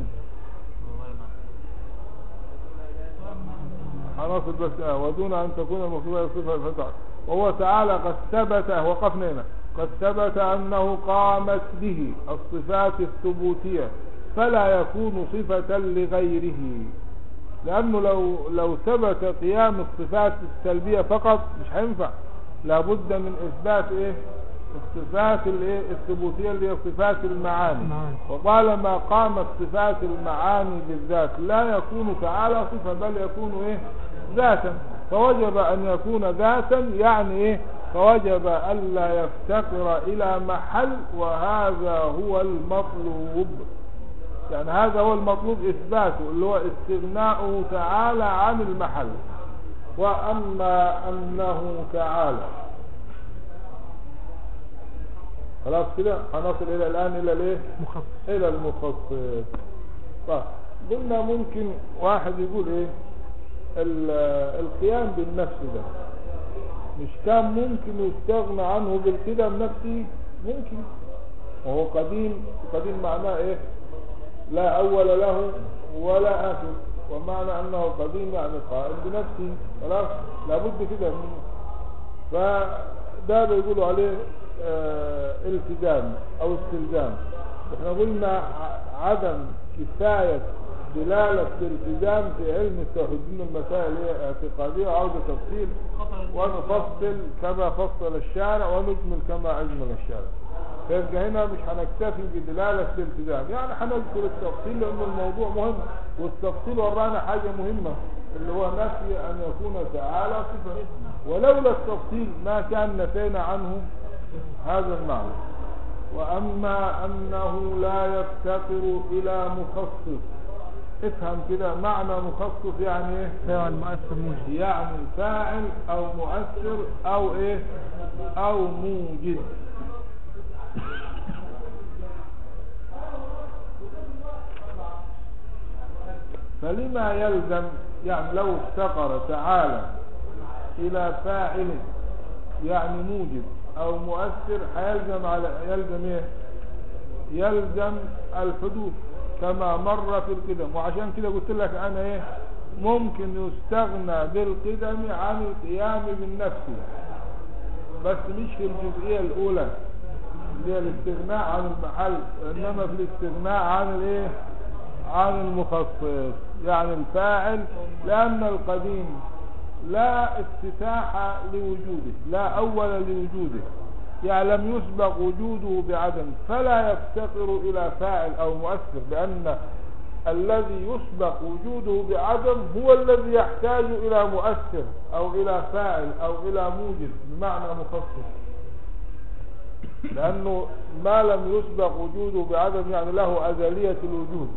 عناصر بس آه ودون أن تكون الموصوفة هي الصفة الفتح وهو تعالى قد ثبت وقفنا هنا قد ثبت أنه قامت به الصفات الثبوتية فلا يكون صفة لغيره لأنه لو لو ثبت قيام الصفات السلبية فقط مش هينفع لابد من إثبات إيه الصفات الايه الثبوتية اللي هي صفات المعاني المعاني. وطالما قامت صفات المعاني بالذات لا يكون تعالى صفة بل يكون ايه ذاتا فوجب ان يكون ذاتا يعني ايه فوجب الا يفتقر الى محل وهذا هو المطلوب يعني هذا هو المطلوب اثباته اللي هو استغناؤه تعالى عن المحل واما انه تعالى خلاص كده هنصل الى الان الى الايه مخصص الى المخصص طيب قلنا ممكن واحد يقول ايه ال- القيام بالنفس ده مش كان ممكن يستغنى عنه بالقدم نفسه ممكن وهو قديم قديم معناه ايه لا اول له ولا اخر ومعنى انه قديم يعني قائم بنفسه خلاص لابد كده من فده بيقولوا عليه آه التزام او استلزام احنا قلنا ع- عدم كفاية دلالة الالتزام في علم التوحيد من المسائل هي اعتقادية وعودة تفصيل ونفصل كما فصل الشارع ونجمل كما أجمل الشارع فيبقى هنا مش هنكتفي بدلالة الالتزام يعني هنذكر التفصيل لأن الموضوع مهم والتفصيل ورانا حاجة مهمة اللي هو نفي أن يكون تعالى صفة ولولا التفصيل ما كان نفينا عنه هذا المعنى وأما أنه لا يفتقر إلى مخصص افهم كده معنى مخصص يعني ايه فاعل مؤثر موجب يعني فاعل او مؤثر او ايه او موجد فلما يلزم يعني لو افتقر تعالى الى فاعل يعني موجب او مؤثر هيلزم على يلزم ايه يلزم الحدوث كما مر في القدم وعشان كده قلت لك انا ايه ممكن يستغنى بالقدم عن القيام بالنفس بس مش في الجزئية الاولى اللي هي الاستغناء عن المحل انما في الاستغناء عن الايه عن المخصص يعني الفاعل لان القديم لا افتتاح لوجوده لا اول لوجوده يعني لم يسبق وجوده بعدم فلا يفتقر الى فاعل او مؤثر لان الذي يسبق وجوده بعدم هو الذي يحتاج الى مؤثر او الى فاعل او الى موجب بمعنى مخصص لانه ما لم يسبق وجوده بعدم يعني له ازلية الوجود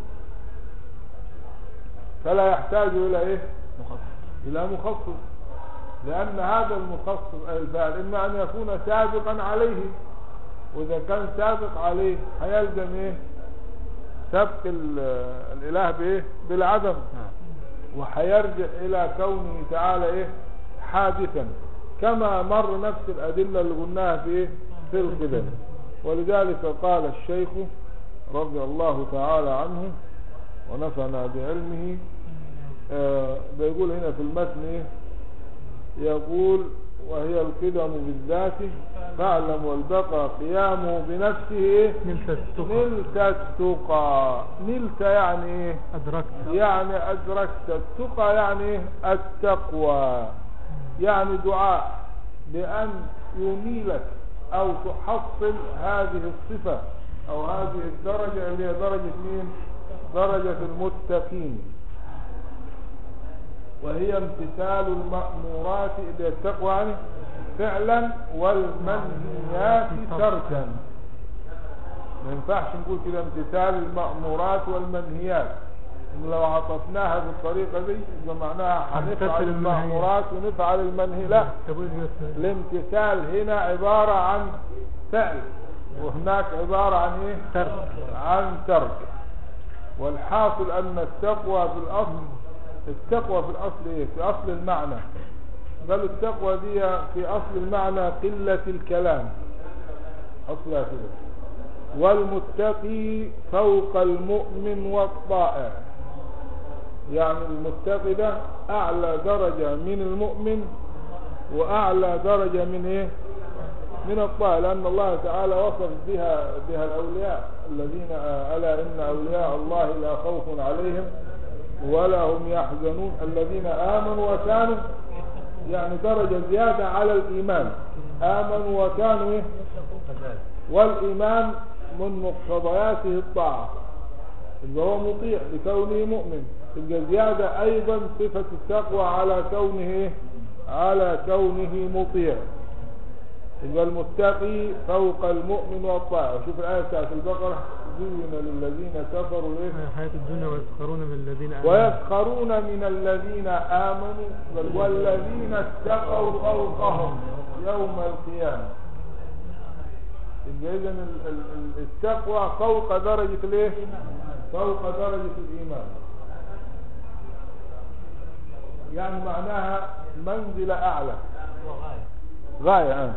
فلا يحتاج الى ايه الى مخصص لأن هذا المخصص أي الفاعل إما أن يكون سابقا عليه وإذا كان سابق عليه هيلزم إيه سبق ال- الإله بإيه بالعدم وهيرجع إلى كونه تعالى إيه حادثا كما مر نفس الأدلة اللي قلناها في إيه في القدم ولذلك قال الشيخ رضي الله تعالى عنه ونفعنا بعلمه آه بيقول هنا في المتن إيه يقول وهي القدم بالذات فاعلم والبقى قيامه بنفسه إيه؟ نلت التقى نلت التقى نلت يعني ايه أدركت يعني أدركت التقى يعني إيه؟ التقوى يعني دعاء بأن ينيلك أو تحصل هذه الصفة أو هذه الدرجة اللي هي درجة مين درجة المتقين وهي امتثال المأمورات إلى التقوى يعني فعلا والمنهيات تركا ما ينفعش نقول كده امتثال المأمورات والمنهيات إن لو عطفناها بالطريقة دي يبقى معناها هنمتثل هنفعل المنهيات. المأمورات ونفعل المنهي لا طب إيه اللي يسمى؟ الامتثال هنا عبارة عن فعل وهناك عبارة عن ايه ترك عن ترك والحاصل ان التقوى في الاصل التقوى في الاصل ايه في اصل المعنى بل التقوى دي في اصل المعنى قلة الكلام اصلها كده والمتقي فوق المؤمن والطائع يعني المتقي ده اعلى درجة من المؤمن واعلى درجة من ايه من الطاعة لأن الله تعالى وصف بها بها الأولياء الذين آه، ألا إن أولياء الله لا خوف عليهم ولا هم يحزنون الذين آمنوا وكانوا يعني درجة زيادة على الإيمان آمنوا وكانوا إيه؟ والإيمان من مقتضياته الطاعة اللي هو مطيع لكونه مؤمن تبقى زيادة أيضا صفة التقوى على كونه إيه؟ على كونه مطيع يبقى المتقي فوق المؤمن والطائع شوف الآية بتاعت البقرة زين للذين كفروا إيه؟ حياة الدنيا ويسخرون من الذين آمنوا ويسخرون من الذين آمنوا بل والذين اتقوا فوقهم يوم القيامة يبقى إذن ال- ال- ال- التقوى فوق درجة الايه؟ فوق درجة الإيمان يعني معناها منزلة أعلى غاية آه.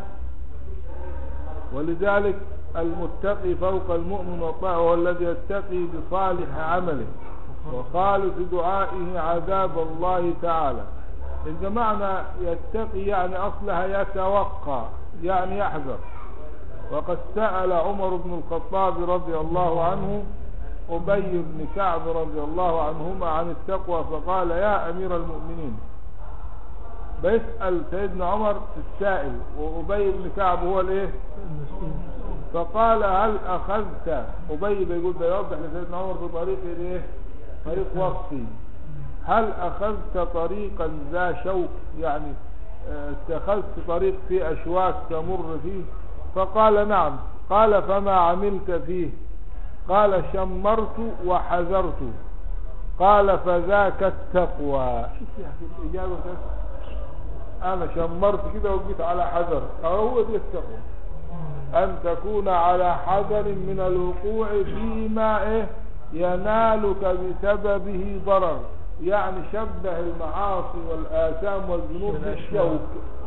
ولذلك المتقي فوق المؤمن والطاعة هو الذي يتقي بصالح عمله وخالص دعائه عذاب الله تعالى إذا معنى يتقي يعني أصلها يتوقع يعني يحذر وقد سأل عمر بن الخطاب رضي الله عنه أبي بن كعب رضي الله عنهما عن التقوى فقال يا أمير المؤمنين بيسأل سيدنا عمر السائل وأبي بن كعب هو الايه المسؤول فقال هل أخذت أبي بيقول بيوضح لسيدنا عمر في طريق الايه طريق وصفي هل أخذت طريقا ذا شوك يعني آه، اتخذت طريق فيه أشواك تمر فيه فقال نعم قال فما عملت فيه قال شمرت وحذرت قال فذاك التقوى شوف يا أخي الإجابة بس. أنا شمرت كده وجيت على حذر هو دي التقوى أن تكون على حذر من الوقوع فيما إيه ينالك بسببه ضرر يعني شبه المعاصي والآثام والذنوب بالشوك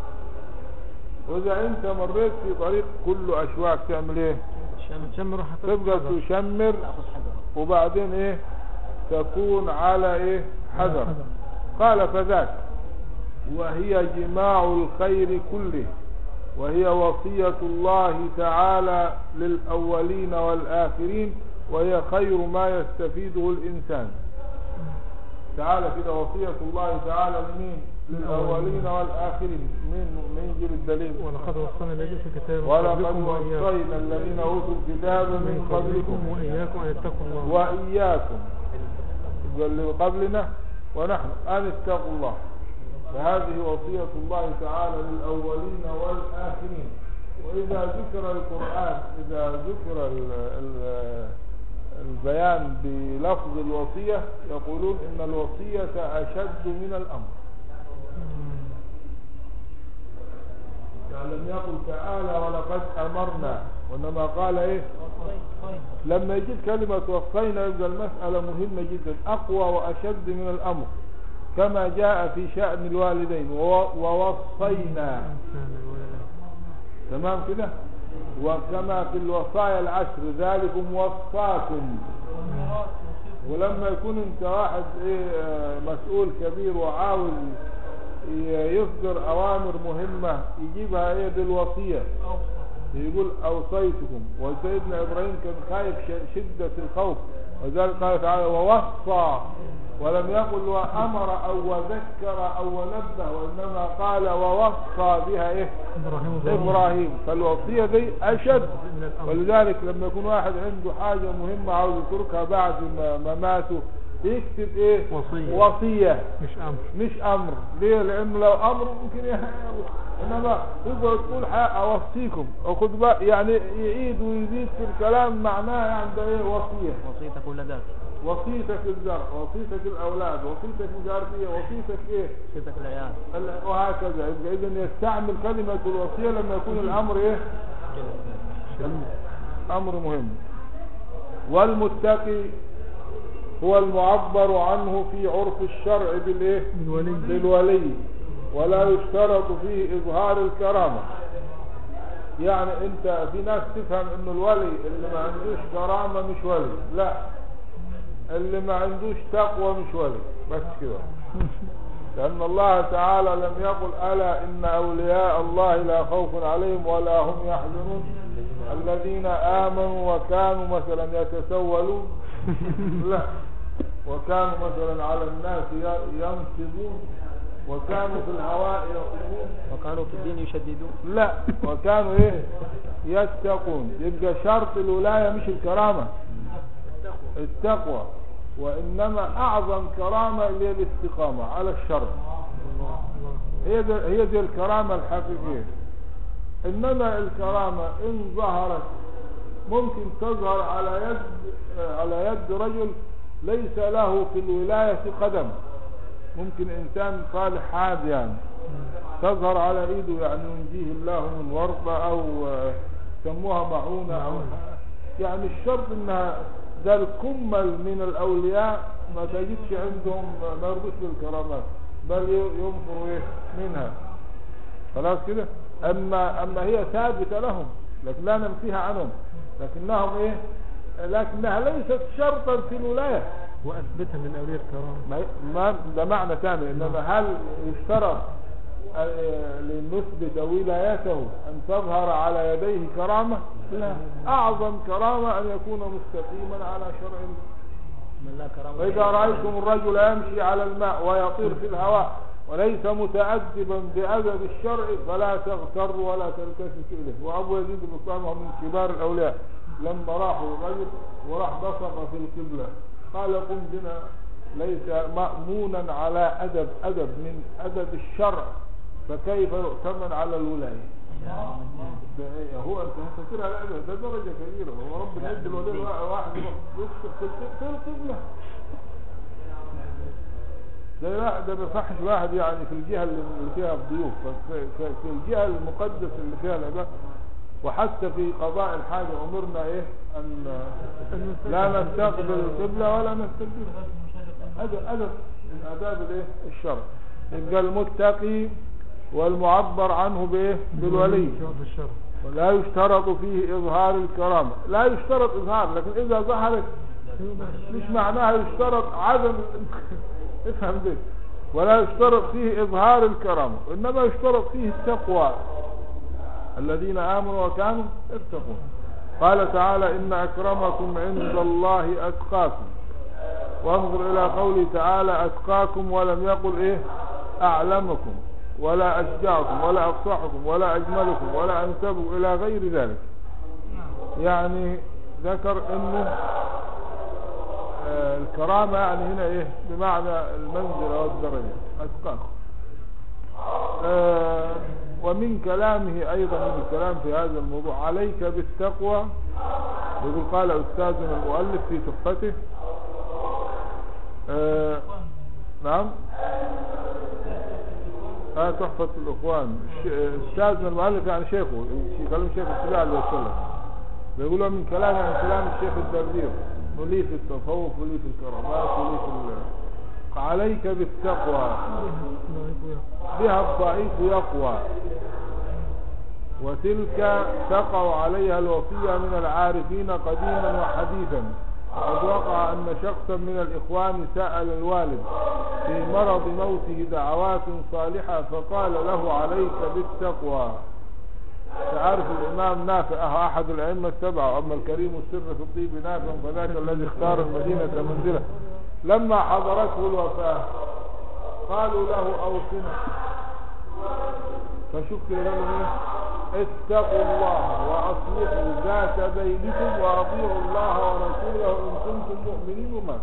وإذا أنت مريت في طريق كله أشواك تعمل إيه شم شمر حتى تبقى تشمر تأخذ حذرك وبعدين إيه تكون على إيه حذر قال فذاك وهي جماع الخير كله وهي وصية الله تعالى للأولين والآخرين وهي خير ما يستفيده الإنسان تعالى كده وصية الله تعالى لمين للأولين والآخرين من من يجيب الدليل ولقد وصلنا الذين في الكتاب من ولقد قبلكم وإياكم وصينا الذين أوتوا الكتاب من من قبلكم قبلكم وإياكم أن اتقوا الله وإياكم يبقى اللي قبلنا ونحن أن اتقوا الله فهذه وصية الله تعالى للأولين والآخرين وإذا ذكر القرآن إذا ذكر ال ال البيان بلفظ الوصية يقولون إن الوصية أشد من الأمر يعني لم يقل تعالى ولقد أمرنا وإنما قال إيه لما يجيب كلمة وصينا يبقى المسألة مهمة جدا أقوى وأشد من الأمر كما جاء في شأن الوالدين وو- ووصينا إنسان الولد. تمام كده وكما في الوصايا العشر ذلكم وصاكم ولما يكون انت واحد ايه آه، مسؤول كبير وعاوز ي- يصدر اوامر مهمة يجيبها ايه بالوصية يقول اوصيتكم وسيدنا ابراهيم كان خايف ش- شدة الخوف وذلك قال تعالى ووصى ولم يقل وامر او وذكر او نبه وانما قال ووصى بها ايه إبراهيم وإبراهيم. ابراهيم فالوصية دي اشد من الأمر ولذلك لما يكون واحد عنده حاجة مهمة عاوز يتركها بعد ما ما ماتوا يكتب ايه وصية. وصية مش أمر مش امر ليه لانه لو امر ممكن يه- انما يقعد تقول ح- اوصيكم وخد بقى يعني يعيد ويزيد في الكلام معناه يعني ده ايه وصية وصيتك ولدك وصيتك الزرع وصيتك الاولاد وصيتك مش عارف ايه وصيتك ايه وصيتك العيال ال- وهكذا يبقى اذا يستعمل كلمة الوصية لما يكون الامر ايه امر مهم والمتقي هو المعبر عنه في عرف الشرع بالايه بالولي بالولي ولا يشترط فيه اظهار الكرامة يعني انت في ناس تفهم انه الولي اللي ما عندوش كرامة مش ولي لا اللي ما عندوش تقوى مش ولي بس كده لأن الله تعالى لم يقل ألا إن أولياء الله لا خوف عليهم ولا هم يحزنون الذين آمنوا وكانوا مثلا يتسولون لا وكانوا مثلا على الناس ي- ينصبون وكانوا في الهواء يقومون وكانوا في الدين يشددون لا وكانوا ايه يتقون يبقى شرط الولاية مش الكرامة التقوى وإنما أعظم كرامة اللي هي الاستقامة على الشرع الله الله هي دي, هي دي الكرامة الحقيقية إنما الكرامة إن ظهرت ممكن تظهر على يد على يد رجل ليس له في الولاية قدم ممكن إنسان صالح عادي يعني تظهر على ايده يعني ينجيه الله من ورطة او آه، سموها معونة او يعني الشرط انها ده الكمل من الاولياء ما تجدش عندهم ما يرضوش بالكرامات بل ينفروا ايه منها خلاص كده اما اما هي ثابتة لهم لكن لا ننفيها عنهم لكنهم ايه لكنها ليست شرطا في الولاية وأثبتها للأولياء الكرام ما ما ده معنى ثاني انما هل يشترط آه، لنثبت ولايته أن تظهر على يديه كرامة لا أعظم كرامة أن يكون مستقيما على شرع الله من لا كرامة وإذا رأيتم الرجل يمشي على الماء ويطير في الهواء وليس متأدبا بأدب الشرع فلا تغتر ولا تلتفت إليه وأبو يزيد بن سامة من كبار الأولياء لما راحوا الرجل وراح بصق في القبلة قال قم بنا ليس مأمونا على أدب أدب من أدب الشرع فكيف يؤتمن على الولاية ده إيه؟ هو انت فاكرها لعبه ده درجه كبيره هو ربنا يدي الولي واحد يبصق في الق- في القبله ده لا ده ما يصحش واحد يعني في الجهه اللي اللي فيها الضيوف ففي- في في الجهه المقدسه اللي فيها العباد وحتى في قضاء الحاجه امرنا ايه ان لا نستقبل القبله ولا نستدبرها هذا ادب من اداب الايه الشرع يبقى المتقي والمعبر عنه بايه بالولي شوف الشر ولا يشترط فيه إظهار الكرامة لا يشترط إظهار لكن إذا ظهرت مش معناها يشترط عدم افهم ده ولا يشترط فيه إظهار الكرامة وإنما يشترط فيه التقوى الذين آمنوا وكانوا يتقون قال تعالى إن أكرمكم عند الله أتقاكم وانظر إلى قوله تعالى أتقاكم ولم يقل إيه أعلمكم ولا أشجعكم ولا أفصحكم ولا أجملكم ولا أنسبكم إلى غير ذلك يعني ذكر أنه آه، الكرامة يعني هنا إيه بمعنى المنزلة والدرجة أتقاكم آه، ومن كلامه أيضا من الكلام في هذا الموضوع عليك بالتقوى يقول قال أستاذنا المؤلف في تحفته آه، نعم اه تحفة الإخوان الش- أستاذنا المؤلف يعني شيخه كلام شيخ السبيع عليه السلام بيقولوا من كلام يعني كلام الشيخ الدردير وليه في التصوف وليه في الكرامات وليه في ال- عليك بالتقوى بها الضعيف يقوى وتلك تقع عليها الوصية من العارفين قديما وحديثا وقد وقع أن شخصا من الإخوان سأل الوالد في مرض موته دعوات صالحة فقال له عليك بالتقوى تعرف الإمام نافع أهو أحد الأئمة السبعة وأما الكريم السر في الطيب نافع فذاك الذي اختار المدينة منزله لما حضرته الوفاة قالوا له أوصنا فشوف كده قالوا ايه اتقوا الله واصلحوا ذات بينكم واطيعوا الله ورسوله ان كنتم مؤمنين وما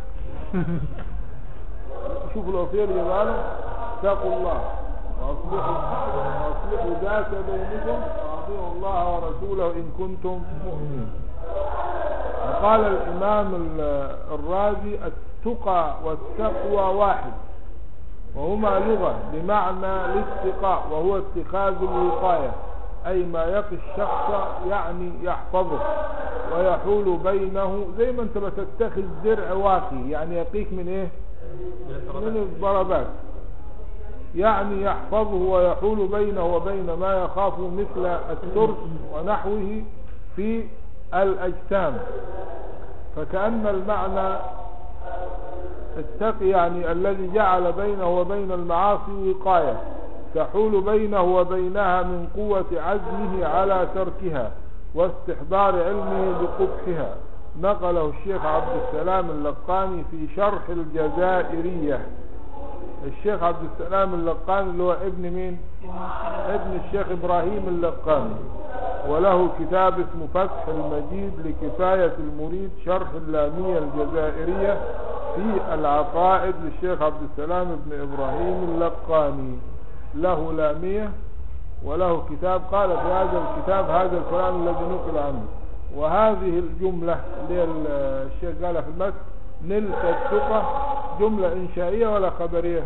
شوفوا الوصيه اللي قالوا اتقوا الله واصلحوا واصلحوا ذات بينكم واطيعوا الله ورسوله ان كنتم مؤمنين وقال الامام ال- الرازي التقى والتقوى واحد وهما لغة بمعنى الاتقاء وهو اتخاذ الوقاية أي ما يقي الشخص يعني يحفظه ويحول بينه زي ما انت بتتخذ درع واقي يعني يقيك من ايه من الضربات يعني يحفظه ويحول بينه وبين ما يخاف مثل الترس ونحوه في الأجسام فكأن المعنى التقي يعني الذي جعل بينه وبين المعاصي وقاية تحول بينه وبينها من قوة عزمه على تركها واستحضار علمه بقبحها نقله الشيخ عبد السلام اللقاني في شرح الجزائرية الشيخ عبد السلام اللقاني اللي هو ابن مين ابن الشيخ ابراهيم اللقاني وله كتاب اسمه فتح المجيد لكفاية المريد شرح اللامية الجزائرية في العقائد للشيخ عبد السلام بن إبراهيم اللقاني له لامية وله كتاب قال في هذا الكتاب هذا الكلام الذي نقل عنه وهذه الجملة اللي هي الشيخ قالها في المتن نلك الثقة جملة إنشائية ولا خبرية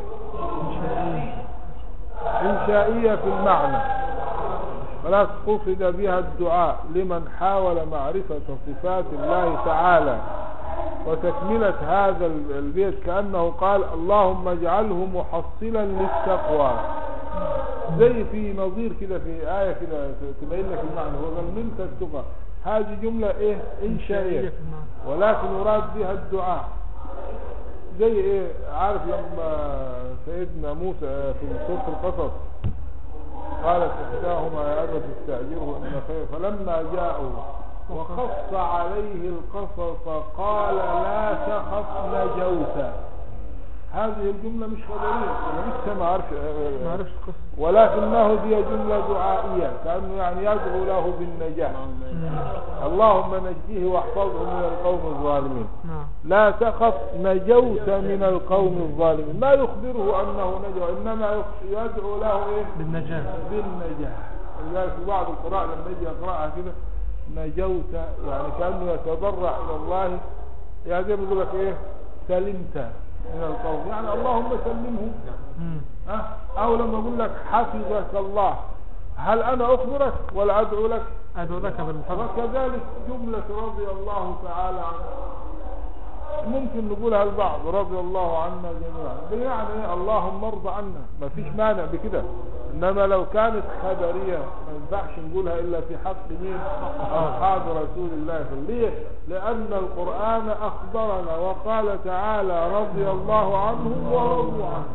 إنشائية في المعنى خلاص قصد بها الدعاء لمن حاول معرفة صفات الله تعالى وتكملة هذا البيت كأنه قال اللهم اجعله محصلا للتقوى زي في نظير كده في آية كده تبين لك المعنى هو قال منت التقى هذه جملة ايه انشائية ولكن يراد بها الدعاء زي ايه عارف لما سيدنا موسى في سورة القصص قالت احداهما يا ابت استاجره ان خير فلما جاءوا وقص عليه القصص قال لا تخف نجوت هذه الجملة مش خبرية أنا لسه ما عارف ما عرفش القصة ولكنه هي جملة دعائية كأنه يعني يدعو له بالنجاة اللهم نجيه واحفظه من القوم الظالمين نعم لا تخف نجوت من القوم الظالمين ما يخبره أنه نجا إنما يخ- يدعو له إيه بالنجاة بالنجاة ولذلك في بعض القراء لما يجي يقرأها كده نجوت يعني كأنه يتضرع إلى الله يعني زي ما يقول لك إيه سلمت من القوم يعني اللهم سلمه مم. ها؟ أو لما أقول لك حفظك الله هل أنا أخبرك ولا أدعو لك أدعو لك بالحفظ وكذلك جملة رضي الله تعالى عنه ممكن نقولها البعض رضي الله عنا جميعا بمعنى إيه؟ اللهم ارضى عنا ما فيش مانع بكده انما لو كانت خبرية ما ينفعش نقولها الا في حق مين اصحاب رسول الله صلى الله عليه وسلم ليه لان القرآن اخبرنا وقال تعالى رضي الله عنهم ورضوا عنه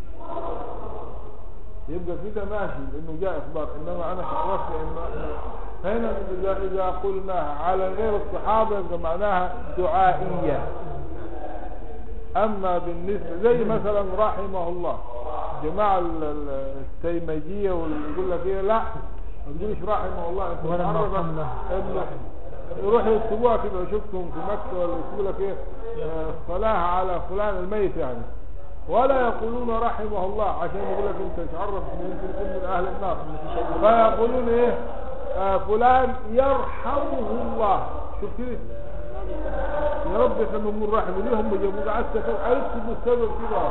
يبقى كده ماشي لانه جاء اخبار انما انا عرفت انه هنا اذا اذا قلناها على غير الصحابه يبقى معناها دعائيه اما بالنسبه زي مثلا رحمه الله جماعه ال- ال- التيمجيه واللي يقول لك ايه لا ما تقولش رحمه الله انت ولا تعرف مرحم له. انه يروحوا يكتبوها كده شفتهم في مكه ولا يكتبوا لك ايه آه، الصلاه على فلان الميت يعني ولا يقولون رحمه الله عشان يقول لك انت تعرف ان يمكن يكون من اهل النار فيقولون ايه آه فلان يرحمه الله شوف كده يا رب احنا بنقول رحمه ليه هم جابوا قعدت عرفت السبب كده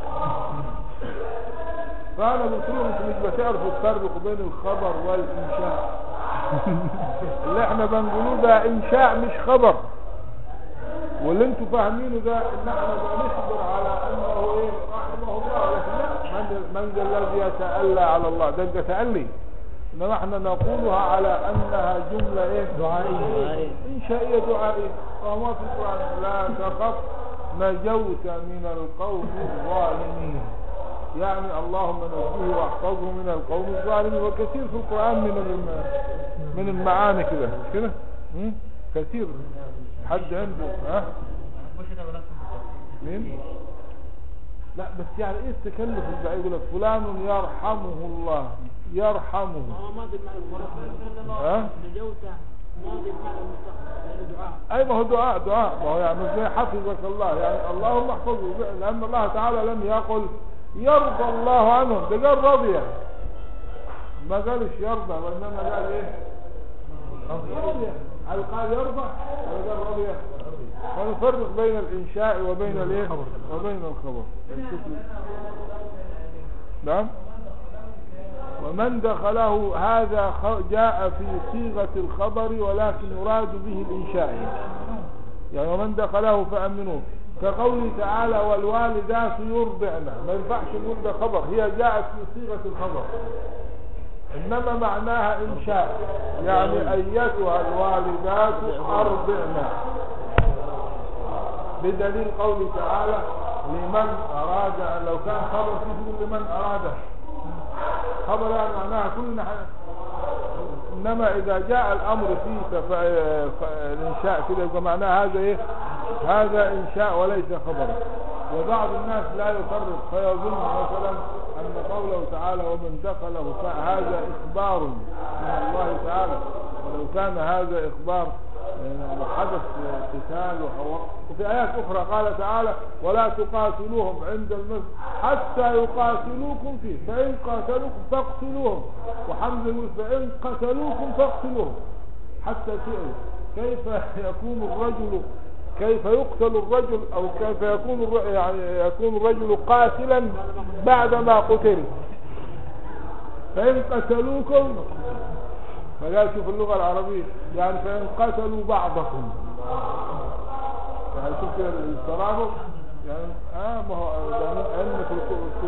فانا قلت لهم انتم مش بتعرفوا تفرقوا بين الخبر والانشاء اللي احنا بنقولوه ده انشاء مش خبر واللي انتوا فاهمينه ده ان احنا بنخبر على انه ايه رحمه الله لكن لا من من ذا الذي يتألى على الله ده يبقى تألي انما احنا نقولها على انها جملة ايه دعائية. انشائية دعائية وما في القرآن لا تخف نجوت من القوم الظالمين يعني اللهم نجيه واحفظه من القوم الظالمين وكثير في القرآن من الم... من المعاني كده مش كده مم؟ كثير حد عنده ها مش ده بنفس مين لا بس يعني ايه التكلف اللي يقول لك فلان يرحمه الله يرحمه ها اي ما هو دعاء دعاء ما هو يعني زي حفظك الله يعني اللهم احفظه لان الله تعالى لم يقل يرضى الله عنهم ده قال رضي ما قالش يرضى وانما قال ايه رضي هل قال يرضى ولا قال رضي ونفرق بين الانشاء وبين الايه وبين الخبر نعم ومن دخله هذا خ- جاء في صيغة الخبر ولكن يراد به الإنشاء يعني ومن دخله فأمنوه كقوله تعالى والوالدات يرضعن ما ينفعش نقول ده خبر هي جاءت في صيغة الخبر إنما معناها إنشاء يعني أيتها الوالدات أرضعن بدليل قوله تعالى لمن أراد لو كان خبر فيه يقول لمن أراده خبر يعني معناها كلنا ح- انما اذا جاء الامر في تف... ف- الانشاء كده يبقى معناه هذا ايه هذا انشاء وليس خبرا وبعض الناس لا يفرق فيظن مثلا ان قوله تعالى ومن دخله فهذا اخبار من الله تعالى ولو كان هذا اخبار آه، وحدث قتال وحو- وفي آيات أخرى قال تعالى ولا تقاتلوهم عند المسجد حتى يقاتلوكم فيه فإن قاتلوكم فاقتلوهم وحمد يقول فإن قتلوكم فاقتلوهم حتى سئل كيف يكون الرجل كيف يقتل الرجل أو كيف يكون الر- يعني يكون الرجل قاتلا بعدما قتل فإن قتلوكم فقال شوف اللغة العربية يعني فإن قتلوا بعضكم يعني شوف كده الترابط يعني اه ما هو يعني علم في الكتب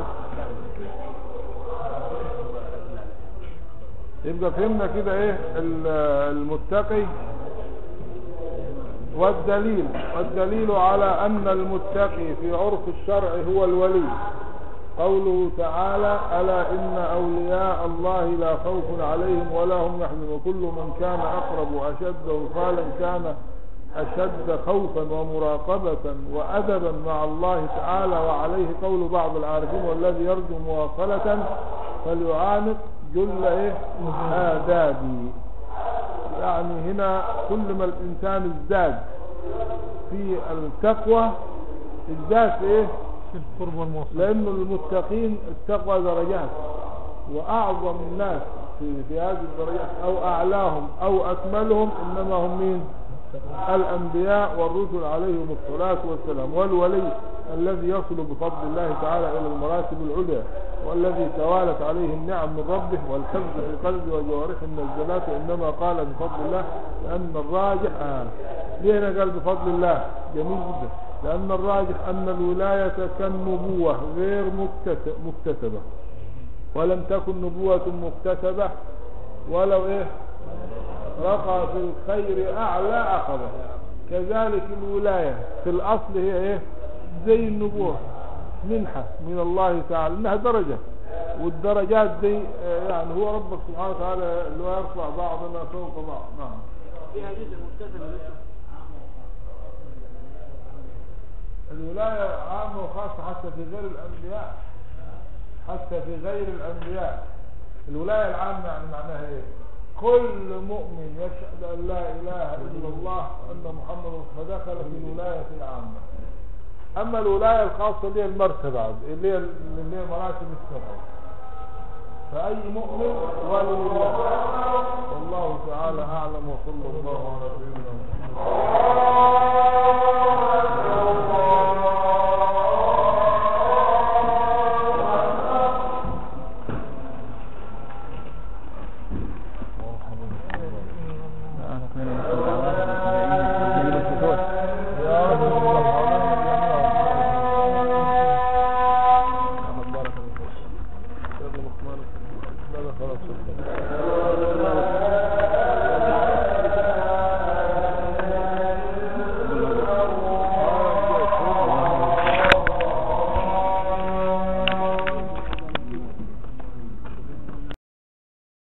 يبقى فهمنا كده ايه ال- المتقي والدليل والدليل على أن المتقي في عرف الشرع هو الولي قوله تعالى ألا إن أولياء الله لا خوف عليهم ولا هم يحزنون وكل من كان أقرب وأشد وقالا كان أشد خوفا ومراقبة وأدبا مع الله تعالى وعليه قول بعض العارفين والذي يرجو مواصلة فليعانق جل إيه آدابي يعني هنا كل ما الإنسان ازداد في التقوى ازداد في إيه في القرب والمواصلة لأن المتقين التقوى درجات وأعظم الناس في, في هذه الدرجات أو أعلاهم أو أكملهم إنما هم مين الأنبياء والرسل عليهم الصلاة والسلام والولي الذي يصل بفضل الله تعالى إلى المراتب العليا والذي توالت عليه النعم من ربه والحفظ في قلبه وجوارحه من الزلات إنما قال بفضل الله لأن الراجح آه. ليه هنا قال بفضل الله جميل جدا لأن الراجح أن الولاية كالنبوة غير مكتس- مكتسبة ولم تكن نبوة مكتسبة ولو إيه رقى في الخير أعلى عقبة كذلك الولاية في الأصل هي إيه زي النبوة منحة من الله تعالى إنها درجة والدرجات دي آه، يعني هو ربك سبحانه وتعالى اللي هو يرفع بعضنا فوق بعض نعم فيها جزء مكتسب لسه الولاية عامة وخاصة حتى في غير الأنبياء حتى في غير الأنبياء الولاية العامة يعني معناها إيه كل مؤمن يشهد أن لا إله إلا الله وأن محمد رسول الله فدخل في الولاية العامة أما الولاية الخاصة اللي هي المرتبة اللي هي اللي هي مراتب السبع فأي مؤمن ولي الله والله تعالى أعلم وصلى الله على سيدنا محمد